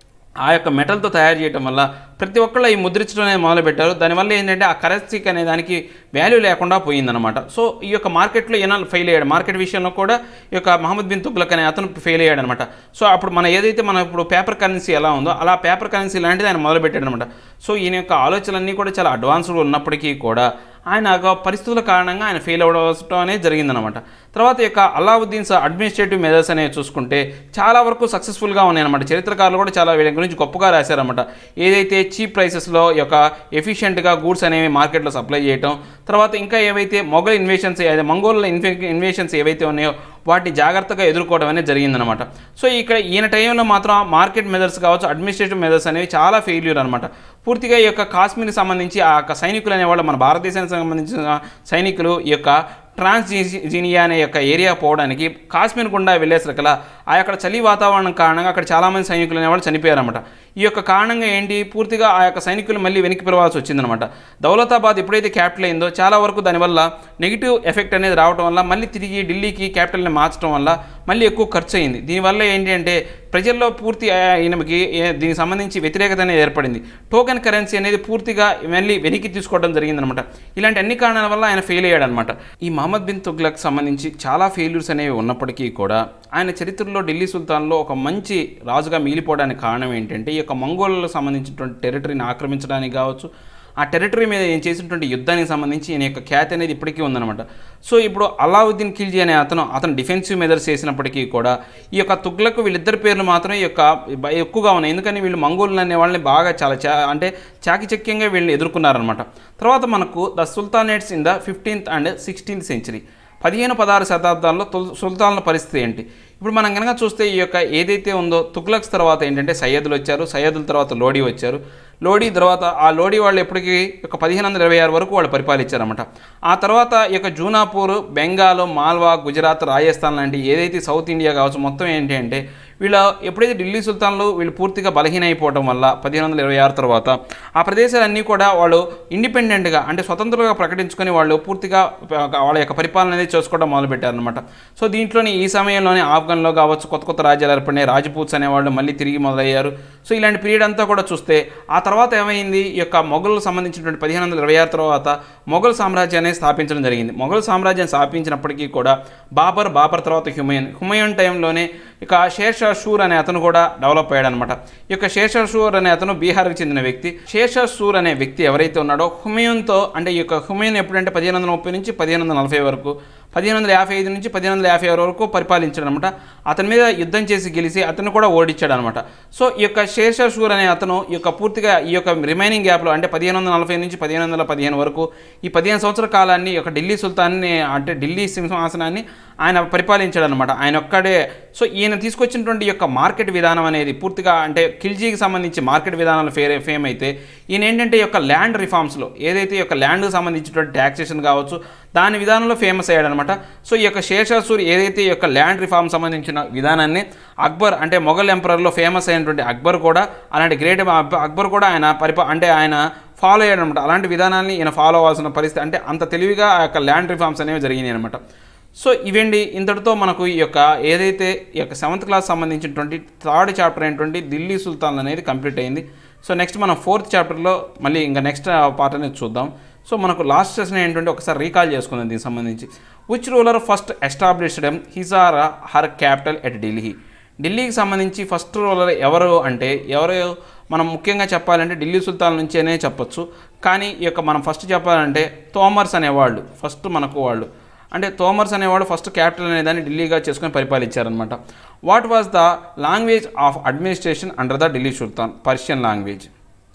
ఆ యొక్క మెటల్తో తయారు చేయడం వల్ల ప్రతి ఒక్కళ్ళు ఈ ముద్రించడం అనేది మొదలుపెట్టారు దానివల్ల ఏంటంటే ఆ కరెన్సీకి అనే దానికి వాల్యూ లేకుండా పోయిందనమాట సో ఈ యొక్క మార్కెట్లో ఈయన ఫెయిల్ అయ్యాడు మార్కెట్ విషయంలో కూడా ఈ యొక్క మహమ్మద్ బిన్ తుగ్లక్ అనే అతను ఫెయిల్ అయ్యాడు అనమాట సో అప్పుడు మన ఏదైతే మన ఇప్పుడు పేపర్ కరెన్సీ ఎలా ఉందో అలా పేపర్ కరెన్సీ లాంటిది ఆయన మొదలుపెట్టాడు అనమాట సో ఈయన యొక్క ఆలోచనలన్నీ కూడా చాలా అడ్వాన్స్డ్ ఉన్నప్పటికీ కూడా ఆయన ఆ పరిస్థితుల కారణంగా ఆయన ఫెయిల్ అవ్వడం అనేది జరిగిందనమాట తర్వాత ఈ యొక్క అలావుద్దీన్స్ అడ్మినిస్ట్రేటివ్ మెజర్స్ అనేవి చూసుకుంటే చాలా వరకు సక్సెస్ఫుల్గా ఉన్నాయన్నమాట చరిత్రకారులు కూడా చాలా వీళ్ళ గురించి గొప్పగా రాశారన్నమాట ఏదైతే చీప్ ప్రైసెస్లో ఈ యొక్క ఎఫిషియెంట్గా గూడ్స్ అనేవి మార్కెట్లో సప్లై చేయటం తర్వాత ఇంకా ఏవైతే మొఘల్ ఇన్వేషన్స్ మంగోల్ ఇన్వే ఇన్వేషన్స్ ఏవైతే ఉన్నాయో వాటిని జాగ్రత్తగా ఎదుర్కోవడం అనేది జరిగిందనమాట సో ఇక్కడ ఈయన టైంలో మాత్రం మార్కెట్ మెజర్స్ కావచ్చు అడ్మినిస్ట్రేటివ్ మెజర్స్ అనేవి చాలా ఫెయిల్యూర్ అనమాట పూర్తిగా ఈ యొక్క కాశ్మీర్కి సంబంధించి ఆ యొక్క సైనికులు అనేవాళ్ళు మన భారతదేశానికి సంబంధించిన సైనికులు ఈ యొక్క ట్రాన్స్జీనియా అనే యొక్క ఏరియా పోవడానికి కాశ్మీర్ గుండా వెళ్ళేసరికలా ఆ యొక్క చలి వాతావరణం కారణంగా అక్కడ చాలామంది సైనికులు అనేవాళ్ళు చనిపోయారన్నమాట ఈ యొక్క కారణంగా ఏంటి పూర్తిగా ఆ యొక్క సైనికులు మళ్ళీ వెనక్కి పిలవాల్సి వచ్చిందనమాట దౌలతాబాద్ ఎప్పుడైతే క్యాపిటల్ అయిందో చాలా వరకు దానివల్ల నెగిటివ్ ఎఫెక్ట్ అనేది రావడం వల్ల మళ్ళీ తిరిగి ఢిల్లీకి క్యాపిటల్ని మార్చడం వల్ల మళ్ళీ ఎక్కువ ఖర్చు అయింది దీనివల్ల ఏంటి అంటే ప్రజల్లో పూర్తి ఈయనకి దీనికి సంబంధించి వ్యతిరేకత అనేది ఏర్పడింది టోకెన్ కరెన్సీ అనేది పూర్తిగా మళ్ళీ వెనక్కి తీసుకోవడం జరిగిందనమాట ఇలాంటి అన్ని కారణాల వల్ల ఆయన ఫెయిల్ అయ్యాడు అనమాట ఈ మహమ్మద్ బిన్ తుగ్లక్ సంబంధించి చాలా ఫెయిల్యూర్స్ అనేవి ఉన్నప్పటికీ కూడా ఆయన చరిత్రలో ఢిల్లీ సుల్తాన్లో ఒక మంచి రాజుగా మిగిలిపోవడానికి కారణం ఏంటంటే ఈ యొక్క మంగోళ్ళకు సంబంధించినటువంటి టెరిటరీని ఆక్రమించడానికి కావచ్చు ఆ టెరిటరీ మీద ఏం చేసినటువంటి యుద్ధానికి సంబంధించి ఈయన యొక్క ఖ్యాతి అనేది ఇప్పటికీ ఉందన్నమాట సో ఇప్పుడు అలావుద్దీన్ ఖిల్జీ అనే అతను అతను డిఫెన్సివ్ మెజర్స్ చేసినప్పటికీ కూడా ఈ యొక్క తుగ్లకు వీళ్ళిద్దరి పేర్లు మాత్రం ఈ యొక్క ఎక్కువగా ఉన్నాయి ఎందుకని వీళ్ళు మంగోళ్ళు అనే వాళ్ళని బాగా చాలా చా అంటే చాకిచక్యంగా వీళ్ళని ఎదుర్కొన్నారనమాట తర్వాత మనకు the sultanates in the fifteenth and sixteenth century పదిహేను పదహారు శతాబ్దాల్లో తుల్ సుల్తాన్ల పరిస్థితి ఏంటి ఇప్పుడు మనం కనుక చూస్తే ఈ యొక్క ఏదైతే ఉందో తుగ్లక్స్ తర్వాత ఏంటంటే సయ్యదులు వచ్చారు సయ్యదుల తర్వాత లోడీ వచ్చారు లోడీ తర్వాత ఆ లోడీ వాళ్ళు ఎప్పటికీ ఒక పదిహేను వందల ఇరవై ఆరు వరకు వాళ్ళు పరిపాలించారన్నమాట ఆ తర్వాత ఈ యొక్క జూనాపూర్ బెంగాల్ మాల్వా గుజరాత్ రాజస్థాన్ లాంటి ఏదైతే సౌత్ ఇండియా కావచ్చు మొత్తం ఏంటి అంటే వీళ్ళ ఎప్పుడైతే ఢిల్లీ సుల్తాన్లు వీళ్ళు పూర్తిగా బలహీనైపోవడం వల్ల పదిహేను వందల ఇరవై ఆరు తర్వాత ఆ ప్రదేశాలన్నీ కూడా వాళ్ళు ఇండిపెండెంట్గా అంటే స్వతంత్రంగా ప్రకటించుకొని వాళ్ళు పూర్తిగా వాళ్ళ యొక్క పరిపాలన అనేది చేసుకోవడం మొదలుపెట్టారనమాట సో దీంట్లోని ఈ సమయంలోనే ఆఫ్ఘన్లో కావచ్చు కొత్త కొత్త రాజ్యాలు ఏర్పడినాయి రాజపూత్స్ అనేవాళ్ళు మళ్ళీ తిరిగి మొదలయ్యారు సో ఇలాంటి పీరియడ్ అంతా కూడా చూస్తే ఆ తర్వాత ఏమైంది ఈ యొక్క మొఘలు సంబంధించినటువంటి పదిహేను వందల ఇరవై ఆరు తర్వాత మొఘల్ సామ్రాజ్యాన్ని స్థాపించడం జరిగింది మొఘల్ సామ్రాజ్యం స్థాపించినప్పటికీ కూడా బాబర్ బాబర్ తర్వాత హుమయూన్ హుమయూన్ టైంలోనే ఇక షేర్షా షూర్ అనే అతను కూడా డెవలప్ అయ్యాడు అనమాట ఈ యొక్క షేర్షా షూర్ అనే అతను బీహార్కి చెందిన వ్యక్తి షేర్షా షూర్ అనే వ్యక్తి ఎవరైతే ఉన్నాడో హుమయూన్తో అంటే ఈ యొక్క హుమయూన్ ఎప్పుడంటే పదిహేను వందల ముప్పై నుంచి పదిహేను వందల నలభై వరకు పదిహేను వందల యాభై ఐదు నుంచి పదిహేను వందల యాభై ఆరు వరకు పరిపాలించాడు అనమాట అతని మీద యుద్ధం చేసి గెలిచి అతను కూడా ఓడించాడు అనమాట సో ఈ యొక్క శేషా షూర్ అనే అతను ఈ యొక్క పూర్తిగా ఈ యొక్క రిమైనింగ్ గ్యాప్లో అంటే పదిహేను వందల నలభై నుంచి పదిహేను వందల పదిహేను వరకు ఈ పదిహేను సంవత్సరాల కాలాన్ని ఈ యొక్క ఢిల్లీ సుల్తాన్ని అంటే ఢిల్లీ సింహాసనాన్ని ఆయన పరిపాలించాడు అనమాట ఆయన ఒక్కడే సో ఈయన తీసుకొచ్చినటువంటి యొక్క మార్కెట్ విధానం అనేది పూర్తిగా అంటే ఖిల్జీకి సంబంధించి మార్కెట్ విధానాలు ఫే ఫేమ్ అయితే ఈయన ఏంటంటే ఈ యొక్క ల్యాండ్ రిఫార్మ్స్లో ఏదైతే ఈ యొక్క ల్యాండ్కి సంబంధించినటువంటి ట్యాక్సేషన్ కావచ్చు దాని విధానంలో ఫేమస్ అయ్యాడనమాట సో ఈ యొక్క శేషాసూర్ ఏదైతే ఈ యొక్క ల్యాండ్ రిఫార్మ్ సంబంధించిన విధానాన్ని అక్బర్ అంటే మొఘల్ ఎంపరర్లో ఫేమస్ అయినటువంటి అక్బర్ కూడా అలాంటి గ్రేట్ అక్బర్ కూడా ఆయన పరిపా అంటే ఆయన ఫాలో అయ్యాడనమాట అలాంటి విధానాన్ని ఈయన ఫాలో అవ్వాల్సిన పరిస్థితి అంటే అంత తెలివిగా ఆ యొక్క ల్యాండ్ రిఫార్మ్స్ అనేవి జరిగినాయి అనమాట సో ఇవండి ఇంతటితో మనకు ఈ యొక్క ఏదైతే ఈ యొక్క సెవెంత్ క్లాస్ సంబంధించినటువంటి థర్డ్ చాప్టర్ అయినటువంటి ఢిల్లీ సుల్తాన్ అనేది కంప్లీట్ అయింది సో నెక్స్ట్ మనం ఫోర్త్ చాప్టర్లో మళ్ళీ ఇంకా నెక్స్ట్ పార్ట్ అనేది చూద్దాం సో మనకు లాస్ట్ సెషన్ ఏంటంటే ఒకసారి రీకాల్ చేసుకుందాం దీనికి సంబంధించి which ruler first established his or her capital at Delhi ఢిల్లీకి సంబంధించి ఫస్ట్ రూలర్ ఎవరు అంటే ఎవరు మనం ముఖ్యంగా చెప్పాలంటే ఢిల్లీ సుల్తాన్ నుంచేనే చెప్పొచ్చు కానీ ఈ యొక్క మనం ఫస్ట్ చెప్పాలంటే తోమర్స్ అనేవాళ్ళు ఫస్ట్ మనకు వాళ్ళు అంటే తోమర్స్ అనేవాడు ఫస్ట్ క్యాపిటల్ అనేదాన్ని ఢిల్లీగా చేసుకొని పరిపాలించారనమాట what was the language of administration under the Delhi sultan Persian language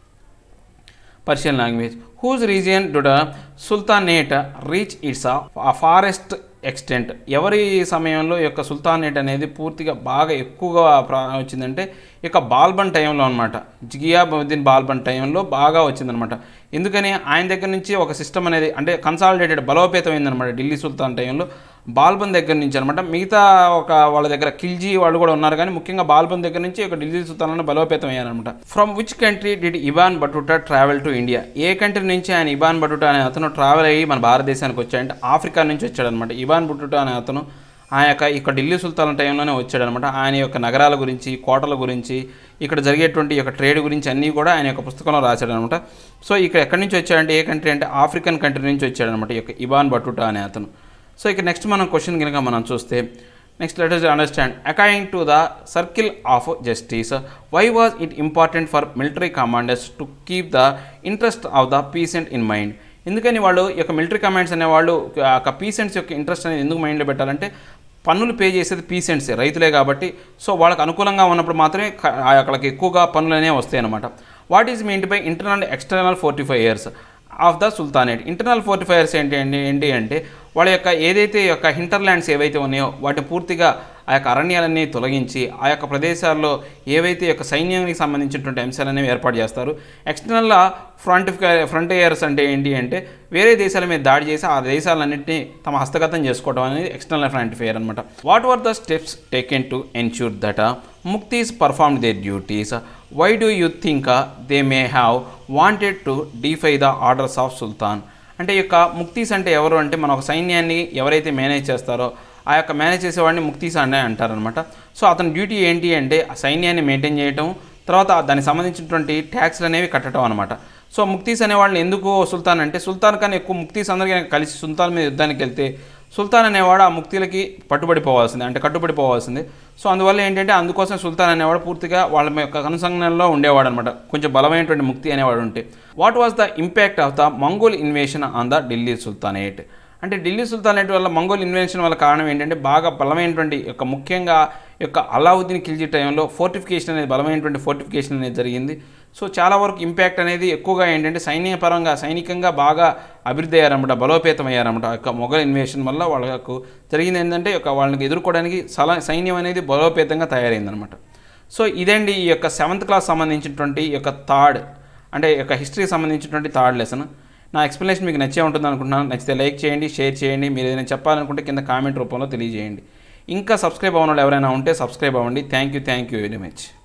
Persian language whose region do the sultanate reach its uh farthest extent ఎవరి సమయంలో ఈ యొక్క సుల్తానేట్ అనేది పూర్తిగా బాగా ఎక్కువగా ప్రా- వచ్చిందంటే ఈ యొక్క బాల్బన్ టైంలో అనమాట జిగియాబుద్దీన్ బాల్బన్ టైంలో బాగా వచ్చిందనమాట ఎందుకని ఆయన దగ్గర నుంచి ఒక సిస్టమ్ అనేది అంటే కన్సాలిడేటెడ్ బలోపేతమైందనమాట ఢిల్లీ సుల్తాన్ టైంలో బాల్బన్ దగ్గర నుంచి అనమాట మిగతా ఒక వాళ్ళ దగ్గర ఖిల్జీ వాళ్ళు కూడా ఉన్నారు కానీ ముఖ్యంగా బాల్బన్ దగ్గర నుంచి ఒక ఢిల్లీ సుల్తాన్ బలోపేతం అయ్యారనమాట from which country did Ibn Battuta travel to India ఏ కంట్రీ నుంచి ఆయన ఇబాన్ బటుటా అనే అతను ట్రావెల్ అయ్యి మన భారతదేశానికి వచ్చాడంటే ఆఫ్రికా నుంచి వచ్చాడనమాట ఇబాన్ బటుటా అనే అతను ఆ యొక్క ఇక్కడ ఢిల్లీ సుల్తాన్ టైంలోనే వచ్చాడనమాట ఆయన యొక్క నగరాల గురించి కోటల గురించి ఇక్కడ జరిగేటువంటి యొక్క ట్రేడ్ గురించి అన్నీ కూడా ఆయన యొక్క పుస్తకంలో రాశాడనమాట సో ఇక్కడ ఎక్కడి నుంచి వచ్చాడంటే ఏ కంట్రీ అంటే ఆఫ్రికన్ కంట్రీ నుంచి వచ్చాడనమాట ఈ యొక్క ఇబాన్ బటుటా అనే అతను సో ఇక నెక్స్ట్ మనం క్వశ్చన్ కనుక మనం చూస్తే next let us understand according to the circle of justice why was it important for military commanders to keep the interest of the peasant in mind ఎందుకని వాళ్ళు ఈ యొక్క మిలిటరీ కమాండ్స్ అనేవాళ్ళు ఆ యొక్క పీసెంట్స్ యొక్క ఇంట్రెస్ట్ అనేది ఎందుకు మైండ్లో పెట్టాలంటే పన్నులు పే చేసేది పీసెంట్సే రైతులే కాబట్టి సో వాళ్ళకి అనుకూలంగా ఉన్నప్పుడు మాత్రమే క- ఆ అక్కడికి ఎక్కువగా పనులు అనేవి వస్తాయి అనమాట what is meant by internal external forty five years of the sultanate internal fortifiers ఏంటి అండి ఏంటి అంటే వాళ్ళ యొక్క ఏదైతే యొక్క హింటర్లాండ్స్ ఏవైతే ఉన్నాయో వాటిని పూర్తిగా ఆ యొక్క అరణ్యాలన్నీ తొలగించి ఆ యొక్క ప్రదేశాల్లో ఏవైతే యొక్క సైన్యానికి సంబంధించినటువంటి అంశాలు అనేవి ఏర్పాటు చేస్తారు ఎక్స్టర్నల్ ఫ్రంట్ ఫ్రంటియర్స్ అంటే ఏంటి అంటే వేరే దేశాల మీద దాడి చేసి ఆ దేశాలన్నింటినీ తమ హస్తగతం చేసుకోవడం అనేది ఎక్స్టర్నల్ ఫ్రంటిఫైర్ అనమాట what were the steps taken to ensure that muqtis perform their duties why do you think they may have wanted to defy the orders of sultan అంటే ఈ యొక్క ముక్తీస్ అంటే ఎవరు అంటే మన ఒక సైన్యాన్ని ఎవరైతే మేనేజ్ చేస్తారో ఆ యొక్క మేనేజ్ చేసేవాడిని ముక్తీస్ అనే అంటారనమాట సో అతని డ్యూటీ ఏంటి అంటే ఆ సైన్యాన్ని మెయింటైన్ చేయటం తర్వాత దానికి సంబంధించినటువంటి ట్యాక్స్లు అనేవి కట్టడం అనమాట సో ముక్తీస్ అనే వాళ్ళని ఎందుకు సుల్తాన్ అంటే సుల్తాన్ కన్నా ఎక్కువ ముక్తీస్ అందరికీ కలిసి సుల్తాన్ మీద యుద్ధానికి వెళ్తే సుల్తాన్ అనేవాడు ఆ ముక్తీలకి పట్టుబడిపోవాల్సిందే అంటే కట్టుబడిపోవాల్సిందే సో అందువల్ల ఏంటంటే అందుకోసం సుల్తాన్ అనేవాడు పూర్తిగా వాళ్ళ యొక్క కనుసంఘంలో ఉండేవాడు అనమాట కొంచెం బలమైనటువంటి ముక్తి అనేవాడు ఉంటే what was the impact of the Mongol invasion on the Delhi sultanate అంటే ఢిల్లీ సుల్తానేట్ వల్ల మంగోల్ ఇన్వేషన్ వల్ల కారణం ఏంటంటే బాగా బలమైనటువంటి యొక్క ముఖ్యంగా యొక్క అలావుద్దీన్ ఖిల్జీ టైంలో ఫోర్టిఫికేషన్ అనేది బలమైనటువంటి ఫోర్టిఫికేషన్ అనేది జరిగింది సో చాలా వరకు ఇంపాక్ట్ అనేది ఎక్కువగా ఏంటంటే సైన్యపరంగా సైనికంగా బాగా అభివృద్ధి అయ్యారన్నమాట బలోపేతం అయ్యారన్నమాట ఆ యొక్క మొఘల్ ఇన్వేషన్ వల్ల వాళ్ళకు జరిగింది ఏంటంటే ఒక వాళ్ళకి ఎదుర్కోవడానికి సలా సైన్యం అనేది బలోపేతంగా తయారైందనమాట సో ఇదండి ఈ యొక్క సెవెంత్ క్లాస్ సంబంధించినటువంటి ఈ యొక్క థర్డ్ అంటే ఈ యొక్క హిస్టరీకి సంబంధించినటువంటి థర్డ్ లెసన్ నా ఎక్స్ప్లెనేషన్ మీకు నచ్చే ఉంటుంది అనుకుంటున్నాను నచ్చితే లైక్ చేయండి షేర్ చేయండి మీరు ఏదైనా చెప్పాలనుకుంటే కింద కామెంట్ రూపంలో తెలియజేయండి ఇంకా సబ్స్క్రైబ్ అవ్వని వాళ్ళు ఎవరైనా ఉంటే సబ్స్క్రైబ్ అవ్వండి thank you thank you very much